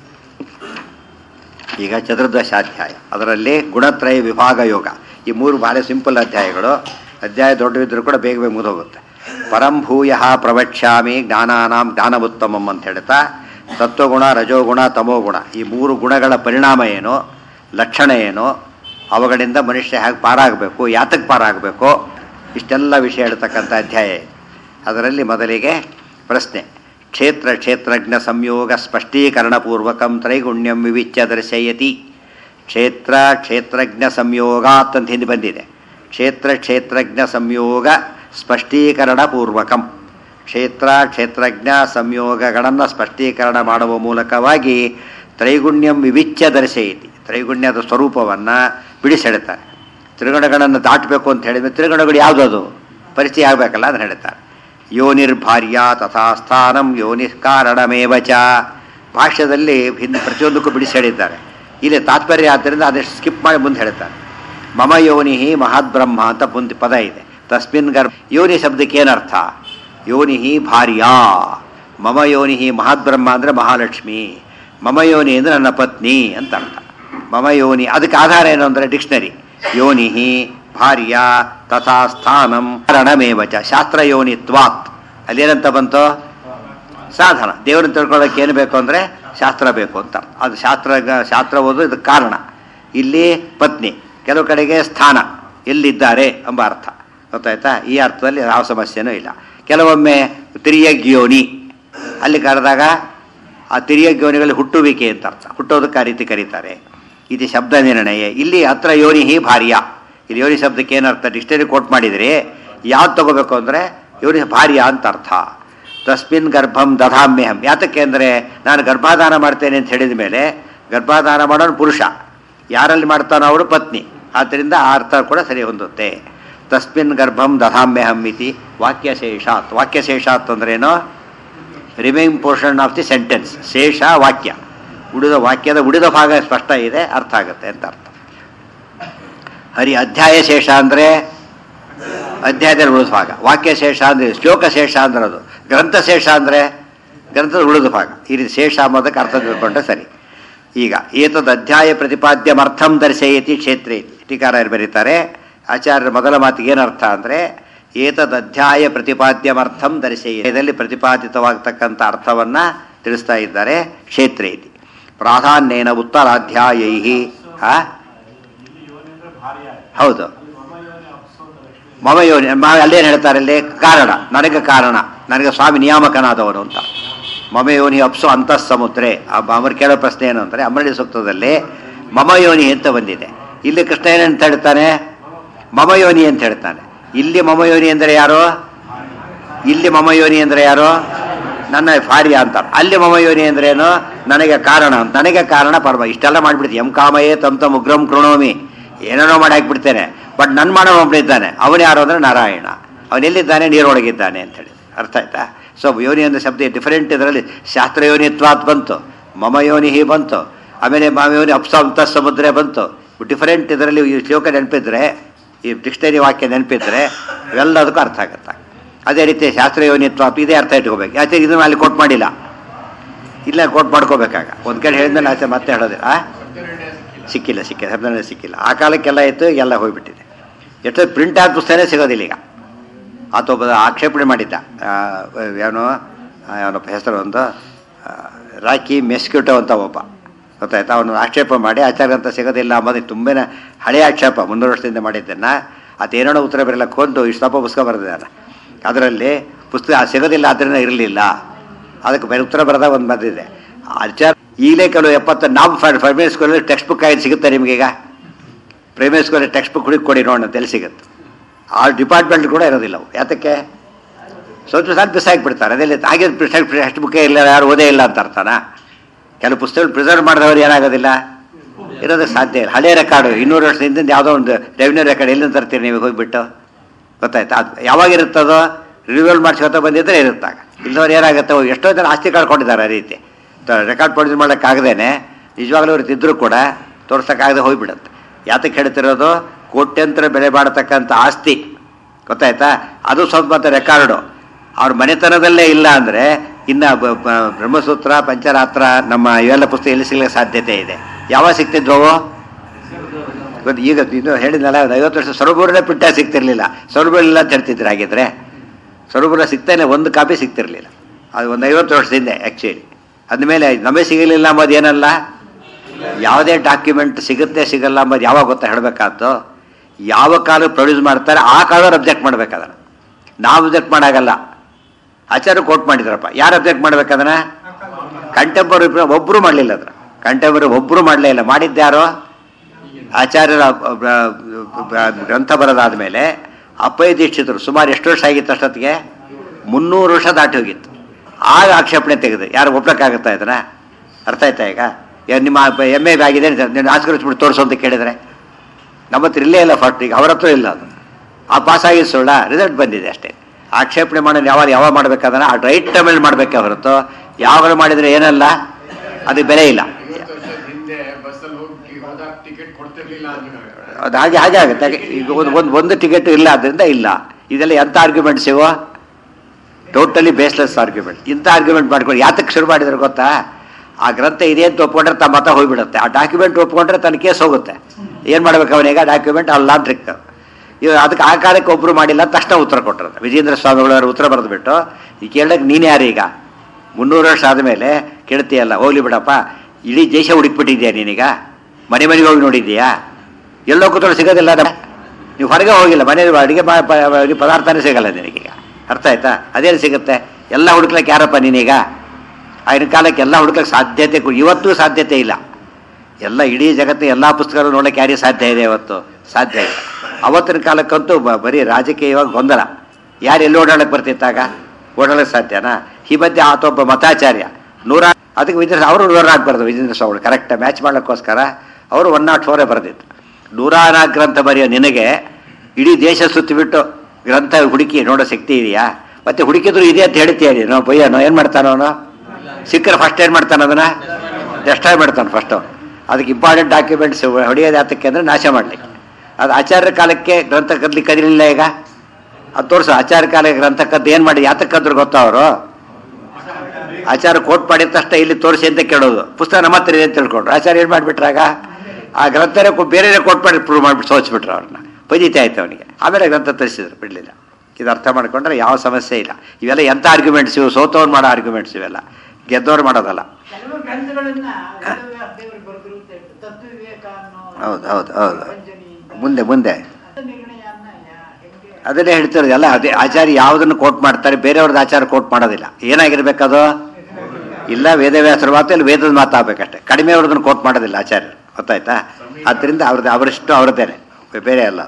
ಈಗ ಚತುರ್ದಶಾಧ್ಯಾಯ ಅದರಲ್ಲಿ ಗುಣತ್ರಯ ವಿಭಾಗ ಯೋಗ ಈ ಮೂರು ಭಾಳ ಸಿಂಪಲ್ ಅಧ್ಯಾಯಗಳು ಅಧ್ಯಾಯ ದೊಡ್ಡವಿದ್ರೂ ಕೂಡ ಬೇಗ ಬೇಗ ಮುಗಿದೋಗುತ್ತೆ ಪರಂಭೂಯ ಪ್ರವಕ್ಷ್ಯಾಮಿ ಜ್ಞಾನಾನಾಂ ಜ್ಞಾನವುತ್ತಮಂ ಅಂತ ಹೇಳ್ತಾ ಸತ್ವಗುಣ ರಜೋಗುಣ ತಮೋಗುಣ ಈ ಮೂರು ಗುಣಗಳ ಪರಿಣಾಮ ಏನು ಲಕ್ಷಣ ಏನು ಅವುಗಳಿಂದ ಮನುಷ್ಯ ಹೇಗೆ ಪಾರಾಗಬೇಕು ಯಾತಕ್ಕೆ ಪಾರಾಗಬೇಕು ಇಷ್ಟೆಲ್ಲ ವಿಷಯ ಹೇಳ್ತಕ್ಕಂಥ ಅಧ್ಯಾಯ ಇದು. ಅದರಲ್ಲಿ ಮೊದಲಿಗೆ ಪ್ರಶ್ನೆ ಕ್ಷೇತ್ರ ಕ್ಷೇತ್ರಜ್ಞ ಸಂಯೋಗ ಸ್ಪಷ್ಟೀಕರಣಪೂರ್ವಕಂ ತ್ರೈಗುಣ್ಯಂ ವಿವಿಚ್ಯ ದರ್ಶಯತಿ ಕ್ಷೇತ್ರ ಕ್ಷೇತ್ರಜ್ಞ ಸಂಯೋಗಾತ್ ಅಂತ ಹಿಂದೆ ಬಂದಿದೆ ಕ್ಷೇತ್ರ ಕ್ಷೇತ್ರಜ್ಞ ಸಂಯೋಗ ಸ್ಪಷ್ಟೀಕರಣ ಪೂರ್ವಕಂ ಕ್ಷೇತ್ರ ಕ್ಷೇತ್ರಜ್ಞ ಸಂಯೋಗಗಳನ್ನು ಸ್ಪಷ್ಟೀಕರಣ ಮಾಡುವ ಮೂಲಕವಾಗಿ ತ್ರೈಗುಣ್ಯಂ ವಿವಿಚ್ಯ ದರ್ಶಯತಿ ತ್ರೈಗುಣ್ಯದ ಸ್ವರೂಪವನ್ನು ಬಿಡಿಸೆಡುತ್ತಾರೆ ತ್ರಿಗುಣಗಳನ್ನು ದಾಟಬೇಕು ಅಂತ ಹೇಳಿದ್ರೆ ತ್ರಿಗುಣಗಳು ಯಾವುದದು ಪರಿಚಯ ಆಗಬೇಕಲ್ಲ ಅದನ್ನು ಹೇಳ್ತಾರೆ ಯೋನಿರ್ಭಾರ್ಯ ತಥಾ ಸ್ಥಾನಂ ಯೋನಿಃ ಕಾರಣಮೇವ ಚ ಭಾಷ್ಯದಲ್ಲಿ ಹಿಂದೆ ಪ್ರತಿಯೊಂದಕ್ಕೂ ಬಿಡಿಸಿ ಹೇಳಿದ್ದಾರೆ ಇಲ್ಲಿ ತಾತ್ಪರ್ಯ ಆದ್ದರಿಂದ ಅದಷ್ಟು ಸ್ಕಿಪ್ ಮಾಡಿ ಮುಂದೆ ಹೇಳ್ತಾರೆ ಮಮ ಯೋನಿ ಮಹದ್ಬ್ರಹ್ಮ ಅಂತ ಮುಂದೆ ಪದ ಇದೆ ತಸ್ಮಿನ್ ಗರ್ಭ ಯೋನಿ ಶಬ್ದಕ್ಕೆ ಏನರ್ಥ ಯೋನಿ ಭಾರ್ಯ ಮಮ ಯೋನಿ ಮಹದ್ಬ್ರಹ್ಮ ಅಂದರೆ ಮಹಾಲಕ್ಷ್ಮಿ ಮಮ ಯೋನಿ ಅಂದರೆ ನನ್ನ ಪತ್ನಿ ಅಂತ ಅರ್ಥ ಮಮ ಯೋನಿ ಅದಕ್ಕೆ ಆಧಾರ ಏನು ಅಂದರೆ ಡಿಕ್ಷನರಿ ಯೋನಿ ಭಾರ್ಯ ತಥಾ ಸ್ಥಾನಂ ಕಾರಣಮೇವ ಚ ಶಾಸ್ತ್ರ ಯೋನಿತ್ವಾತ್ ಅಲ್ಲೇನಂತ ಬಂತು ಸಾಧನ ದೇವರನ್ನ ತಿಳ್ಕೊಳ್ಳೋಕೆ ಏನು ಬೇಕು ಅಂದರೆ ಶಾಸ್ತ್ರ ಬೇಕು ಅಂತ ಅದು ಶಾಸ್ತ್ರ ಶಾಸ್ತ್ರ ಓದು ಇದಕ್ಕೆ ಕಾರಣ ಇಲ್ಲಿ ಪತ್ನಿ ಕೆಲವು ಕಡೆಗೆ ಸ್ಥಾನ ಎಲ್ಲಿದ್ದಾರೆ ಎಂಬ ಅರ್ಥ ಗೊತ್ತಾಯ್ತಾ ಈ ಅರ್ಥದಲ್ಲಿ ಯಾವ ಸಮಸ್ಯೆನೂ ಇಲ್ಲ ಕೆಲವೊಮ್ಮೆ ತಿರಿಯಗ್ಯೋನಿ ಅಲ್ಲಿ ಕರೆದಾಗ ಆ ತಿರಿಯಗ್ಯೋನಿಗಳಲ್ಲಿ ಹುಟ್ಟುವಿಕೆ ಅಂತ ಅರ್ಥ ಹುಟ್ಟೋದಕ್ಕೆ ಆ ರೀತಿ ಕರೀತಾರೆ ಇದು ಶಬ್ದ ನಿರ್ಣಯ ಇಲ್ಲಿ ಹತ್ರ ಯೋನಿ ಹಿ ಭಾರ್ಯ ಇಲ್ಲಿ ಯೋನಿ ಶಬ್ದಕ್ಕೆ ಏನರ್ಥ ಡಿಕ್ಷನರಿ ಕೋಟ್ ಮಾಡಿದರೆ ಯಾವ್ದು ತಗೋಬೇಕು ಅಂದರೆ ಯೋನಿ ಭಾರ್ಯ ಅಂತ ಅರ್ಥ ತಸ್ಮಿನ್ ಗರ್ಭಂ ದಧಾಮ್ಯಹಂ ಯಾತಕ್ಕೆ ಅಂದರೆ ನಾನು ಗರ್ಭಾಧಾನ ಮಾಡ್ತೇನೆ ಅಂತ ಹೇಳಿದ ಮೇಲೆ ಗರ್ಭಾಧಾನ ಮಾಡೋನು ಪುರುಷ ಯಾರಲ್ಲಿ ಮಾಡ್ತಾನೋ ಅವರು ಪತ್ನಿ ಆದ್ದರಿಂದ ಆ ಅರ್ಥ ಕೂಡ ಸರಿ ಹೊಂದುತ್ತೆ ತಸ್ಮಿನ್ ಗರ್ಭಂ ದಧಾಮ್ಯಹಂ ಇತಿ ವಾಕ್ಯಶೇಷಾತ್ ವಾಕ್ಯಶೇಷಾತ್ ಅಂದ್ರೇನು remain portion of the sentence ಶೇಷ ವಾಕ್ಯ ಉಳಿದ ವಾಕ್ಯದ ಉಳಿದ ಭಾಗ ಸ್ಪಷ್ಟ ಇದೆ ಅರ್ಥ ಆಗುತ್ತೆ ಅಂತ ಅರ್ಥ ಹರಿ ಅಧ್ಯಾಯ ಶೇಷ ಅಂದರೆ ಅಧ್ಯಾಯದಲ್ಲಿ ಉಳಿದ ಭಾಗ ವಾಕ್ಯ ಶೇಷ ಅಂದರೆ ಶ್ಲೋಕ ಶೇಷ ಅಂದ್ರೆ ಅದು ಗ್ರಂಥ ಶೇಷ ಅಂದರೆ ಗ್ರಂಥದ ಉಳಿದ ಭಾಗ ಈ ರೀತಿ ಶೇಷ ಅಂಬೋದಕ್ಕೆ ಅರ್ಥ ತಿಳ್ಕೊಂಡ್ರೆ ಸರಿ ಈಗ ಏತದ್ ಅಧ್ಯಾಯ ಪ್ರತಿಪಾದ್ಯಮರ್ಥಂ ದರ್ಶಯತಿ ಕ್ಷೇತ್ರ ಇತಿ ಟೀಕಾರಾಯರು ಬರೀತಾರೆ ಆಚಾರ್ಯರ ಮೊದಲ ಮಾತಿಗೆ ಏನರ್ಥ ಅಂದರೆ ಏತದ್ ಅಧ್ಯಾಯ ಪ್ರತಿಪಾದ್ಯಮರ್ಥಂ ದರ್ಶಯದಲ್ಲಿ ಪ್ರತಿಪಾದಿತವಾಗತಕ್ಕಂಥ ಅರ್ಥವನ್ನು ತಿಳಿಸ್ತಾ ಇದ್ದಾರೆ ಕ್ಷೇತ್ರ ಇತಿ ಪ್ರಾಧಾನ್ಯೇನ ಉತ್ತರಾಧ್ಯಾಯೈ ಆ ಹೌದು ಮಮ ಯೋನಿ ಮ- ಅಲ್ಲೇನು ಹೇಳ್ತಾರೆ ಅಲ್ಲಿ ಕಾರಣ ನನಗೆ ಕಾರಣ ನನಗೆ ಸ್ವಾಮಿ ನಿಯಾಮಕನಾದವನು ಅಂತ ಮಮ ಯೋನಿ ಅಪ್ಸು ಅಂತಃ ಸಮುದ್ರೆ ಅವರು ಕೇಳೋ ಪ್ರಶ್ನೆ ಏನು ಅಂದರೆ ಅಮರಳಿ ಸೂಕ್ತದಲ್ಲಿ ಮಮ ಯೋನಿ ಅಂತ ಬಂದಿದೆ ಇಲ್ಲಿ ಕೃಷ್ಣ ಏನಂತ ಹೇಳ್ತಾನೆ ಮಮ ಯೋನಿ ಅಂತ ಹೇಳ್ತಾನೆ ಇಲ್ಲಿ ಮಮ ಯೋನಿ ಅಂದರೆ ಯಾರು ಇಲ್ಲಿ ಮಮ ಯೋನಿ ಅಂದರೆ ಯಾರು ನನ್ನ ಭಾರ್ಯ ಅಂತ ಅಲ್ಲಿ ಮಮ ಯೋನಿ ಅಂದ್ರೆ ಏನು ನನಗೆ ಕಾರಣ ಅಂತ ನನಗೆ ಕಾರಣ ಪರಮ ಇಷ್ಟೆಲ್ಲ ಮಾಡಿಬಿಡ್ತೀನಿ ಎಂ ಕಾಮಯೇ ತಮ್ ತಮ್ ಉಗ್ರಂ ಕೃಣೋಮಿ ಏನೇನೋ ಮಾಡಿ ಹಾಕ್ಬಿಡ್ತೇನೆ ಬಟ್ ನನ್ನ ಮಾಡೋ ಒಬ್ಬನಿದ್ದಾನೆ ಅವನು ಯಾರು ಅಂದರೆ ನಾರಾಯಣ ಅವನೆಲ್ಲಿದ್ದಾನೆ ನೀರೊಳಗಿದ್ದಾನೆ ಅಂತೇಳಿ ಅರ್ಥ ಆಯ್ತಾ ಸೊ ಯೋನಿ ಅನ್ನೋ ಶಬ್ದ ಡಿಫರೆಂಟ್ ಇದರಲ್ಲಿ ಶಾಸ್ತ್ರ ಯೋನಿತ್ವಾತ್ ಬಂತು ಮಮ ಯೋನಿ ಹಿ ಬಂತು ಆಮೇಲೆ ಮಮ ಯೋನಿ ಅಪ್ಸ ಅಂತ ಸಮುದ್ರ ಬಂತು ಡಿಫರೆಂಟ್ ಇದರಲ್ಲಿ ಈ ಶ್ಲೋಕ ನೆನಪಿದ್ರೆ ಈ ಡಿಕ್ಷನರಿ ವಾಕ್ಯ ನೆನಪಿದ್ರೆ ಇವೆಲ್ಲದಕ್ಕೂ ಅರ್ಥ ಆಗುತ್ತೆ ಅದೇ ರೀತಿ ಶಾಸ್ತ್ರ ಯೋನಿತ್ವ ಇದೇ ಅರ್ಥ ಇಟ್ಕೋಬೇಕು ಯಾಕೆ ಇದನ್ನ ಅಲ್ಲಿ ಕೋಟ್ ಮಾಡಿಲ್ಲ ಇಲ್ಲ ಕೋಟ್ ಮಾಡ್ಕೋಬೇಕಾಗ ಒಂದು ಕಡೆ ಹೇಳಿದ್ಮೇಲೆ ಆಚೆ ಮತ್ತೆ ಹೇಳೋದಿಲ್ಲ ಆ? ಸಿಕ್ಕಿಲ್ಲ ಸಿಕ್ಕಿಲ್ಲ ಶಬ್ದನೇ ಸಿಕ್ಕಿಲ್ಲ ಆ ಕಾಲಕ್ಕೆಲ್ಲ ಇತ್ತು ಎಲ್ಲ ಹೋಗ್ಬಿಟ್ಟಿದೆ ಎಷ್ಟೋ ಪ್ರಿಂಟ್ ಆದ ಪುಸ್ತಕನೇ ಸಿಗೋದಿಲ್ಲ ಈಗ ಆತ ಒಬ್ಬ ಆಕ್ಷೇಪಣೆ ಮಾಡಿದ್ದ ಆ, ಏನೋ ಆ, ಅವನೊಬ್ಬ ಹೆಸರು ಒಂದು ಆ, ರಾಕಿ ಮೆಸ್ಕ್ಯೂಟೋ ಅಂತ ಒಬ್ಬ ಗೊತ್ತಾಯ್ತಾ ಅವನು ಆಕ್ಷೇಪ ಮಾಡಿ ಆಚಾರ ಅಂತ ಸಿಗೋದಿಲ್ಲ ಅಂಬೋದು ತುಂಬ ಹಳೆಯ ಆಕ್ಷೇಪ ಮುನ್ನೂರು ವರ್ಷದಿಂದ ಮಾಡಿದ್ದನ್ನು ಅದೇನೋ ಉತ್ತರ ಬರಲಿಕ್ಕೆ ಹೊಂದು ಇಷ್ಟು ತಪ್ಪ ಪುಸ್ತಕ ಬರೆದಿದ್ದಾನೆ ಅದರಲ್ಲಿ ಪುಸ್ತಕ ಸಿಗೋದಿಲ್ಲ ಆದ್ದರಿಂದ ಇರಲಿಲ್ಲ ಅದಕ್ಕೆ ಬೇರೆ ಉತ್ತರ ಬರೆದಾಗ ಒಂದು ಬಂದಿದೆ ಆಚಾರ ಈಗಲೇ ಕೆಲವು ಎಪ್ಪತ್ತು ನಾವು ಪ್ರೈಮರಿ ಸ್ಕೂಲಲ್ಲಿ ಟೆಕ್ಸ್ಟ್ ಬುಕ್ ಆಗಿ ಸಿಗುತ್ತೆ ನಿಮಗೀಗ ಪ್ರೈಮರಿ ಸ್ಕೂಲಲ್ಲಿ ಟೆಕ್ಸ್ಟ್ ಬುಕ್ ಹುಡುಕಿ ಕೊಡಿ ನೋಡೋಣ ಅಂತ ಎಲ್ಲಿ ಸಿಗುತ್ತೆ ಆ ಡಿಪಾರ್ಟ್ಮೆಂಟ್ ಕೂಡ ಇರೋದಿಲ್ಲ ಅವು ಯಾತಕ್ಕೆ ಸ್ವಲ್ಪ ಸ್ವಲ್ಪ ಬಿಸಾಕ್ಬಿಡ್ತಾರೆ ಅದೆಲ್ಲ ಹಾಗೆ ಟೆಕ್ಸ್ಟ್ ಬುಕ್ಕೇ ಇಲ್ಲ ಯಾರು ಓದೇ ಇಲ್ಲ ಅಂತ ಅರ್ಥನಾ ಕೆಲವು ಪುಸ್ತಕಗಳು ಪ್ರಿಸರ್ವ್ ಮಾಡಿದವರು ಏನಾಗೋದಿಲ್ಲ ಇರೋದಕ್ಕೆ ಸಾಧ್ಯ ಇಲ್ಲ ಹಳೆ ರೆಕಾರ್ಡು ಇನ್ನೂರು ವರ್ಷದ ಹಿಂದಿಂದ ಯಾವುದೋ ಒಂದು ರೆವಿನ್ಯೂ ರೆಕಾರ್ಡ್ ಎಲ್ಲಿಂದ ತರ್ತೀರಿ ನೀವು ಹೋಗ್ಬಿಟ್ಟು ಗೊತ್ತಾಯ್ತಾ ಅದು ಯಾವಾಗ ಇರುತ್ತದೋ ರಿವ್ಯೂಲ್ ಮಾಡಿಸ್ಕೊತ ಬಂದಿದ್ದರೆ ಇರುತ್ತಾಗ ಇಲ್ಲದವ್ರು ಏನಾಗುತ್ತೆ ಅವ್ರು ಎಷ್ಟೋ ಜನ ಆಸ್ತಿ ಕಳ್ಕೊಂಡಿದ್ದಾರೆ ಆ ರೀತಿ ರೆಕಾರ್ಡ್ ಪ್ರೊಡ್ಯೂಸ್ ಮಾಡೋಕ್ಕಾಗದೇನೆ ನಿಜವಾಗ್ಲೂ ಅವ್ರು ಇದ್ದರೂ ಕೂಡ ತೋರ್ಸೋಕ್ಕಾಗದೆ ಹೋಗ್ಬಿಡುತ್ತೆ ಯಾತಕ್ಕೆ ಹೇಳ್ತಿರೋದು ಕೋಟ್ಯಂತರ ಬೆಲೆ ಬಾಡತಕ್ಕಂಥ ಆಸ್ತಿ ಗೊತ್ತಾಯ್ತಾ ಅದು ಸ್ವಲ್ಪ ಮತ್ತೆ ರೆಕಾರ್ಡು ಅವ್ರ ಮನೆತನದಲ್ಲೇ ಇಲ್ಲ ಅಂದರೆ ಇನ್ನು ಬ- ಬ- ಬ್ರಹ್ಮಸೂತ್ರ ಪಂಚರಾತ್ರ ನಮ್ಮ ಇವೆಲ್ಲ ಪುಸ್ತಕ ಎಲ್ಲಿ ಸಿಗಲಿಕ್ಕೆ ಸಾಧ್ಯತೆ ಇದೆ ಯಾವಾಗ ಸಿಗ್ತಿದ್ವು ಅವು ಇವತ್ತು ಈಗ ಇದು ಹೇಳಿದ್ನಲ್ಲ ಒಂದು ಐವತ್ತು ವರ್ಷ ಸೊರಬೂರನೇ ಪಿಟ್ಟ ಸಿಗ್ತಿರ್ಲಿಲ್ಲ ಸೊರಬೂರಿಲ್ಲ ಅಂತ ಹೇಳ್ತಿದ್ರು ಹಾಗಿದ್ರೆ ಸೊರಬೂರ ಸಿಗ್ತಾನೆ ಒಂದು ಕಾಪಿ ಸಿಗ್ತಿರ್ಲಿಲ್ಲ ಅದು ಒಂದು ಐವತ್ತು ವರ್ಷದ ಹಿಂದೆ ಆ್ಯಕ್ಚುಲಿ ಅಂದಮೇಲೆ ನಮಗೆ ಸಿಗಲಿಲ್ಲ ಅಂಬೋದು ಏನಲ್ಲ ಯಾವುದೇ ಡಾಕ್ಯುಮೆಂಟ್ ಸಿಗುತ್ತೆ ಸಿಗಲ್ಲ ಅಂಬೋದು ಯಾವಾಗ ಗೊತ್ತಾ ಹೇಳಬೇಕಾದ್ದು ಯಾವ ಕಾಲ ಪ್ರೊಡ್ಯೂಸ್ ಮಾಡ್ತಾರೆ ಆ ಕಾಲದಲ್ಲಿ ಅಬ್ಜೆಕ್ಟ್ ಮಾಡ್ಬೇಕಾದ್ರೆ ನಾವು ಅಬ್ಜೆಕ್ಟ್ ಮಾಡಾಗಲ್ಲ ಆಚಾರ್ಯ ಕೋಟ್ ಮಾಡಿದ್ರಪ್ಪ ಯಾರು ಅಬ್ಜೆಕ್ಟ್ ಮಾಡ್ಬೇಕದನ್ನ ಕಂಟೆಂಪರರಿ ಒಬ್ಬರು ಮಾಡಲಿಲ್ಲ ಅದ್ರ ಕಂಟೆಂಪರರಿ ಒಬ್ಬರು ಮಾಡಲೇ ಇಲ್ಲ ಮಾಡಿದ್ದ್ಯಾರೋ ಆಚಾರ್ಯರ ಅ, ಬ, ಬ, ಗ್ರಂಥ ಬರೋದಾದ ಮೇಲೆ ಅಪ್ಪಯ್ಯ ದೀಕ್ಷಿತರು ಸುಮಾರು ಎಷ್ಟು ವರ್ಷ ಆಗಿತ್ತು ಅಷ್ಟೊತ್ತಿಗೆ ಮುನ್ನೂರು ವರ್ಷ ದಾಟಿ ಹೋಗಿತ್ತು ಆಗ ಆಕ್ಷೇಪಣೆ ತೆಗೆದು ಯಾರು ಒಪ್ಲಕ್ಕಾಗುತ್ತಾ ಇದನ್ನ ಅರ್ಥ ಆಯ್ತಾ ಈಗ ಏ, ನಿಮ್ಮ ಎಮ್ ಎ ಆಗಿದೆ ನೀನು ಆಸ್ಕರಿಸ್ಬಿಟ್ಟು ತೋರಿಸು ಅಂತ ಕೇಳಿದ್ರೆ ನಮ್ಮ ಹತ್ರ ಇಲ್ಲೇ ಇಲ್ಲ ಫಸ್ಟ್ ಈಗ ಅವ್ರ ಹತ್ರ ಇಲ್ಲ ಅದು ಆ ಪಾಸ್ ಆಗಿದ್ದು ಸುಳ್ಳ ರಿಸಲ್ಟ್ ಬಂದಿದೆ ಅಷ್ಟೇ ಆಕ್ಷೇಪಣೆ ಮಾಡೋದು ಯಾವಾಗ ಯಾವಾಗ ಮಾಡ್ಬೇಕಾದ್ರೆ ಆ ರೈಟ್ ಟೈಮಲ್ಲಿ ಮಾಡಬೇಕೆ ಹೊರತು ಯಾವಾಗ ಮಾಡಿದರೆ ಏನಲ್ಲ ಅದು ಬೆಲೆ ಇಲ್ಲ ಐವತ್ತು ವರ್ಷದ ಹಿಂದೆ ಬಸ್ಸಲ್ಲಿ ಹೋಗಿ ಹೋದಾಗ ಟಿಕೆಟ್ ಕೊಡ್ತಿರ್ಲಿಲ್ಲ ಅಂದ್ರೆ ಅದು ಹಾಗೆ ಹಾಗೆ ಆಗುತ್ತೆ ಹಾಗೆ ಈಗ ಒಂದು ಒಂದು ಒಂದು ಟಿಕೆಟ್ ಇಲ್ಲ ಅದರಿಂದ ಇಲ್ಲ ಇದೆಲ್ಲ ಎಂಥ ಆರ್ಗ್ಯುಮೆಂಟ್ಸ್ ಇವು ಟೋಟಲಿ ಬೇಸ್ಲೆಸ್ ಆರ್ಗ್ಯುಮೆಂಟ್ ಇಂಥ ಆರ್ಗ್ಯುಮೆಂಟ್ ಮಾಡ್ಕೊಂಡು ಯಾತಕ್ಕೆ ಶುರು ಮಾಡಿದ್ರೆ ಗೊತ್ತಾ ಆ ಗ್ರಂಥ ಇದೆ ಅಂತ ಒಪ್ಕೊಂಡ್ರೆ ತಮ್ಮ ಮತ ಹೋಗ್ಬಿಡುತ್ತೆ ಆ ಡಾಕ್ಯುಮೆಂಟ್ ಒಪ್ಕೊಂಡ್ರೆ ತನ್ನ ಕೇಸ್ ಹೋಗುತ್ತೆ ಏನು ಮಾಡ್ಬೇಕು ಅವನೀಗ ಡಾಕ್ಯುಮೆಂಟ್ ಅಲ್ಲ ಅಂತ ಟ್ರಿಕ್ ಇವಾಗ ಅದಕ್ಕೆ ಆ ಕಾಲಕ್ಕೆ ಒಬ್ಬರು ಮಾಡಿಲ್ಲ ತಕ್ಷಣ ಉತ್ತರ ಕೊಟ್ಟರು ವಿಜೇಂದ್ರ ಸ್ವಾಮಿಗಳವರು ಉತ್ತರ ಬರೆದ್ಬಿಟ್ಟು ಈ ಕೇಳಕ್ಕೆ ನೀನು ಯಾರು ಈಗ ಮುನ್ನೂರು ವರ್ಷ ಆದಮೇಲೆ ಕೇಳ್ತೀಯಲ್ಲ ಹೋಗ್ಲಿ ಬಿಡಪ್ಪ ಇಡೀ ದೇಶ ಹುಡುಕ್ಬಿಟ್ಟಿದ್ಯಾ ನೀನೀಗ ಮನೆ ಮನೆಗೆ ಹೋಗಿ ನೋಡಿದ್ಯಾ ಎಲ್ಲೋ ಕೂತ್ಕೊಂಡು ಸಿಗೋದಿಲ್ಲ ಅದು. ನೀವು ಹೊರಗೆ ಹೋಗಿಲ್ಲ ಮನೆ ಅಡುಗೆ ಮಾ- ಪ- ಅಡುಗೆ ಪದಾರ್ಥನೇ ಸಿಗಲ್ಲ ನಿನಗೀಗ ಅರ್ಥ ಆಯ್ತಾ ಅದೇನು ಸಿಗುತ್ತೆ ಎಲ್ಲ ಹುಡುಕ್ಲಕ್ಕೆ ಯಾರಪ್ಪ ನೀನೀಗ ಆಗಿನ ಕಾಲಕ್ಕೆ ಎಲ್ಲ ಹುಡುಕ್ಲಕ್ಕೆ ಸಾಧ್ಯತೆ ಕೊ- ಇವತ್ತೂ ಸಾಧ್ಯತೆ ಇಲ್ಲ ಎಲ್ಲ ಇಡೀ ಜಗತ್ತು ಎಲ್ಲ ಪುಸ್ತಕಗಳು ನೋಡಕ್ಕೆ ಯಾರಿಗೆ ಸಾಧ್ಯ ಇದೆ ಇವತ್ತು ಸಾಧ್ಯ ಇಲ್ಲ ಅವತ್ತಿನ ಕಾಲಕ್ಕಂತೂ ಬ- ಬರೀ ರಾಜಕೀಯವಾಗಿ ಗೊಂದಲ ಯಾರು ಎಲ್ಲಿ ಓಡಾಡಕ್ಕೆ ಬರ್ತಿತ್ತಾಗ ಓಡಾಡಕ್ಕೆ ಸಾಧ್ಯನಾ ಈ ಮಧ್ಯೆ ಆತೊಬ್ಬ ಮತಾಚಾರ್ಯ ನೂರ ಅದಕ್ಕೆ ವಿಜೇಂದ್ರ ಅವರು ನೂರ ನಾಲ್ಕು ಬರೆದು ವಿಜೇಂದ್ರ ಸ್ವಾಮಿಗಳು ಕರೆಕ್ಟ್ ಮ್ಯಾಚ್ ಮಾಡೋಕ್ಕೋಸ್ಕರ ಅವರು ಒನ್ ನಾಟ್ ಫೋರೇ ಬರೆದಿತ್ತು ನೂರ ನಾಲ್ಕು ಗ್ರಂಥ ಬರೆಯೋ ನಿನಗೆ ಇಡೀ ದೇಶ ಸುತ್ತಿಬಿಟ್ಟು ಗ್ರಂಥ ಹುಡುಕಿ ನೋಡೋ ಶಕ್ತಿ ಇದೆಯಾ ಮತ್ತೆ ಹುಡುಕಿದ್ರು ಇದೆ ಅಂತ ಹೇಳ್ತೀಯ ನೀನು ಬಯ್ಯನೋ ಏನು ಮಾಡ್ತಾನೋ ಅವನು ಸಿಕ್ಕರೆ ಫಸ್ಟ್ ಏನು ಮಾಡ್ತಾನೆ ಅದನ್ನ ಡೆಸ್ಟ್ರಾಯ್ ಮಾಡ್ತಾನೆ ಫಸ್ಟು ಅದಕ್ಕೆ ಇಂಪಾರ್ಟೆಂಟ್ ಡಾಕ್ಯುಮೆಂಟ್ಸ್ ಹೊಡೆಯೋದು ಯಾತಕ್ಕೆ ಅಂದರೆ ನಾಶ ಮಾಡಲಿಕ್ಕೆ ಅದು ಆಚಾರ್ಯ ಕಾಲಕ್ಕೆ ಗ್ರಂಥ ಕದ್ಲಿಕ್ಕೆ ಕದಿಲಿಲ್ಲ ಈಗ ಅದು ತೋರಿಸು ಆಚಾರ್ಯ ಕಾಲಕ್ಕೆ ಗ್ರಂಥ ಕದ್ದು ಏನು ಮಾಡಿ ಯಾತಕ್ಕೆ ಕದ್ರು ಗೊತ್ತಾ ಅವರು ಆಚಾರ ಕೋಟ್ ಮಾಡಿದ ತಕ್ಷಣ ಇಲ್ಲಿ ತೋರಿಸಿ ಅಂತ ಕೇಳೋದು ಪುಸ್ತಕ ನಮ್ಮ ಹತ್ರ ಇದೆ ಅಂತ ತಿಳ್ಕೊಂಡ್ರು ಆಚಾರ್ಯ ಏನು ಮಾಡಿಬಿಟ್ರಾಗ ಆ ಗ್ರಂಥನೇ ಕೊ- ಬೇರೆ ಕೋಟ್ ಮಾಡಿ ಪ್ರೂವ್ ಮಾಡಿಬಿಟ್ಟು ಸೋಚಿಬಿಟ್ರು ಅವ್ರನ್ನ ಪಜಿತೆ ಆಯ್ತು ಅವನಿಗೆ ಆಮೇಲೆ ಗ್ರಂಥ ತರಿಸಿದ್ರು ಬಿಡಲಿಲ್ಲ ಇದು ಅರ್ಥ ಮಾಡ್ಕೊಂಡ್ರೆ ಯಾವ ಸಮಸ್ಯೆ ಇಲ್ಲ ಇವೆಲ್ಲ ಎಂಥ ಆರ್ಗ್ಯುಮೆಂಟ್ಸ್ ಇವು ಸೋತವ್ರು ಮಾಡೋ ಆರ್ಗ್ಯುಮೆಂಟ್ಸ್ ಇವೆಲ್ಲ ಗೆದ್ದವ್ರು ಮಾಡೋದಲ್ಲ ಕೆಲವು ಗ್ರಂಥಗಳನ್ನ ವೇದವ್ಯಾಸ ದೇವರು ಬರೆದ್ರು ಅಂತ ಹೇಳ್ತಾರೆ. ತತ್ವ ವಿವೇಕ ಅನ್ನೋ ಹೌದು ಹೌದು ಹೌದು ಪ್ರಪಂಚನಿಂದ ಮುಂದೆ ಮುಂದೆ ಅರ್ಥ ನಿರ್ಣಯನ್ನ ಯಾ- ಹೆಂಗೆ ಅದನ್ನೇ ಹೇಳ್ತಿರೋದು ಎಲ್ಲ ಅದೇ ಆಚಾರ್ಯ ಯಾವುದನ್ನು ಕೋಟ್ ಮಾಡ್ತಾರೆ ಬೇರೆಯವ್ರದ್ದು ಆಚಾರ ಕೋಟ್ ಮಾಡೋದಿಲ್ಲ ಏನಾಗಿರ್ಬೇಕದು ಇಲ್ಲ ವೇದವ್ಯಾಸರ ಮಾತು ಇಲ್ಲ ವೇದದ ಮಾತಾಗಬೇಕಷ್ಟೇ ಕಡಿಮೆ ಅವ್ರದನ್ನು ಕೋಟ್ ಮಾಡೋದಿಲ್ಲ ಆಚಾರ್ಯರು ಗೊತ್ತಾಯ್ತಾ ಆದ್ದರಿಂದ ಅವ್ರದ್ದು ಅವರಿಷ್ಟು ಅವ್ರದ್ದೇನೆ ಬೇರೆ ಅಲ್ಲ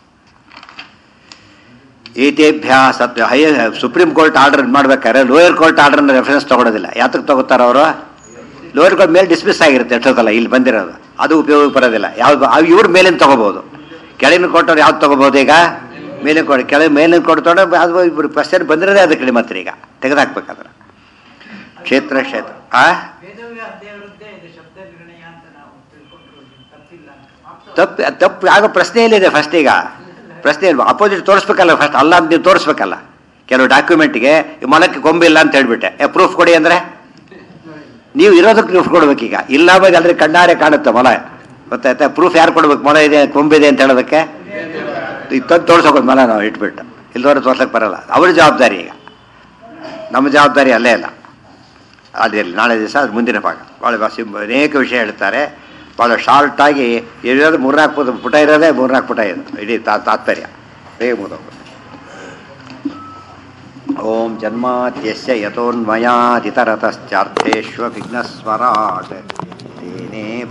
ಏತೇಭ್ಯ ಸತ್ ಹೈ ಸುಪ್ರೀಂ ಕೋರ್ಟ್ ಆರ್ಡರ್ ಮಾಡ್ಬೇಕಾದ್ರೆ ಲೋಯರ್ ಕೋರ್ಟ್ ಆರ್ಡರ್ನ ರೆಫರೆನ್ಸ್ ತಗೊಳೋದಿಲ್ಲ ಯಾತಕ್ಕೆ ತಗೋತಾರ ಅವರು ಲೋಯರ್ ಕೋರ್ಟ್ ಮೇಲೆ ಡಿಸ್ಮಿಸ್ ಆಗಿರುತ್ತೆ ಎಷ್ಟೊತ್ತಲ್ಲ ಇಲ್ಲಿ ಬಂದಿರೋದು ಅದು ಉಪಯೋಗ ಬರೋದಿಲ್ಲ ಯಾವ್ದು ಅವು ಇವ್ರ ಮೇಲಿನ ತಗೋಬಹುದು ಕೆಳಗಿನ ಕೊಟ್ಟವ್ರು ಯಾವ್ದು ತಗೋಬಹುದು ಈಗ ಮೇಲಿನ ಕೊಟ್ಟು ಕೆಳಗೆ ಮೇಲಿನ ಕೊಡ್ತೊಂಡ್ರೆ ಅದು ಇಬ್ಬರು ಕ್ವಶನ್ ಬಂದಿರೋದೇ ಅದು ಕಡಿಮೆ ಮಾತ್ರ ಈಗ ತೆಗೆದಾಕ್ಬೇಕಾದ್ರೆ ಕ್ಷೇತ್ರ ಕ್ಷೇತ್ರ ಆ ವೇದವ್ಯಾಸ ದೇವರದ್ದೇ ಇದು ಶಬ್ದ ನಿರ್ಣಯ ಅಂತ ನಾವು ತಿಳ್ಕೊಂಡ್ರು ತಪ್ಪಿಲ್ಲ ಅಂತ ಮಾತ್ರ ತಪ್ಪು ತಪ್ಪು ಆಗ ಪ್ರಶ್ನೆ ಎಲ್ಲಿದೆ ಫಸ್ಟ್ ಈಗ ಪ್ರಶ್ನೆ ಇಲ್ಲ ಅಪೋಸಿಟ್ ತೋರಿಸ್ಬೇಕಲ್ಲ ಫಸ್ಟ್ ಅಲ್ಲ ಅಂತ ನೀವು ತೋರಿಸ್ಬೇಕಲ್ಲ ಕೆಲವು ಡಾಕ್ಯುಮೆಂಟ್ಗೆ ಮೊಲಕ್ಕೆ ಕೊಂಬಿಲ್ಲ ಅಂತ ಹೇಳ್ಬಿಟ್ಟೆ ಏ ಪ್ರೂಫ್ ಕೊಡಿ ಅಂದ್ರೆ ನೀವು ಇರೋದಕ್ಕೆ ಪ್ರೂಫ್ ಕೊಡ್ಬೇಕೀಗ ಇಲ್ಲ ಬಗ್ಗೆ ಅಲ್ರಿ ಕಣ್ಣಾರೆ ಕಾಣುತ್ತೆ ಮೊಲ ಗೊತ್ತಾಯ್ತಾ ಪ್ರೂಫ್ ಯಾರು ಕೊಡ್ಬೇಕು ಮೊಲ ಇದೆ ಕೊಂಬಿದೆ ಅಂತ ಹೇಳೋದಕ್ಕೆ ತಂದು ತೋರ್ಸೋಕೋದು ಮೊಲ ನಾವು ಇಟ್ಬಿಟ್ಟು ಇಲ್ದವ್ರು ತೋರ್ಸಕ್ಕೆ ಬರಲ್ಲ ಅವ್ರ ಜವಾಬ್ದಾರಿ ಈಗ ನಮ್ಮ ಜವಾಬ್ದಾರಿ ಅಲ್ಲೇ ಇಲ್ಲ ಅದಿರಲಿ ನಾಳೆ ದಿವಸ ಅದು ಮುಂದಿನ ಭಾಗ ಭಾಳ ಭಾಷೆ ಅನೇಕ ವಿಷಯ ಹೇಳ್ತಾರೆ ಭಾಳ ಶಾರ್ಟಾಗಿ ಇರೋದು ಮೂರ್ನಾಲ್ಕು ಪುಟ ಪುಟ ಇರೋದೇ ಮೂರ್ನಾಲ್ಕು ಪುಟ ಇದೆ ಇಡೀ ತಾ ತಾತ್ಪರ್ಯ ಬೇಗ ಮುಗಿದೋಗ್ಬಿಟ್ಟು ಓಂ ಜನ್ಮಾದ್ಯಸ್ಯ ಯಥೋನ್ಮಯಾದಿತರತಶ್ಚಾರ್ಥೇಶ್ವ ವಿಘ್ನಸ್ವರಾಟ್ ತೇನೇ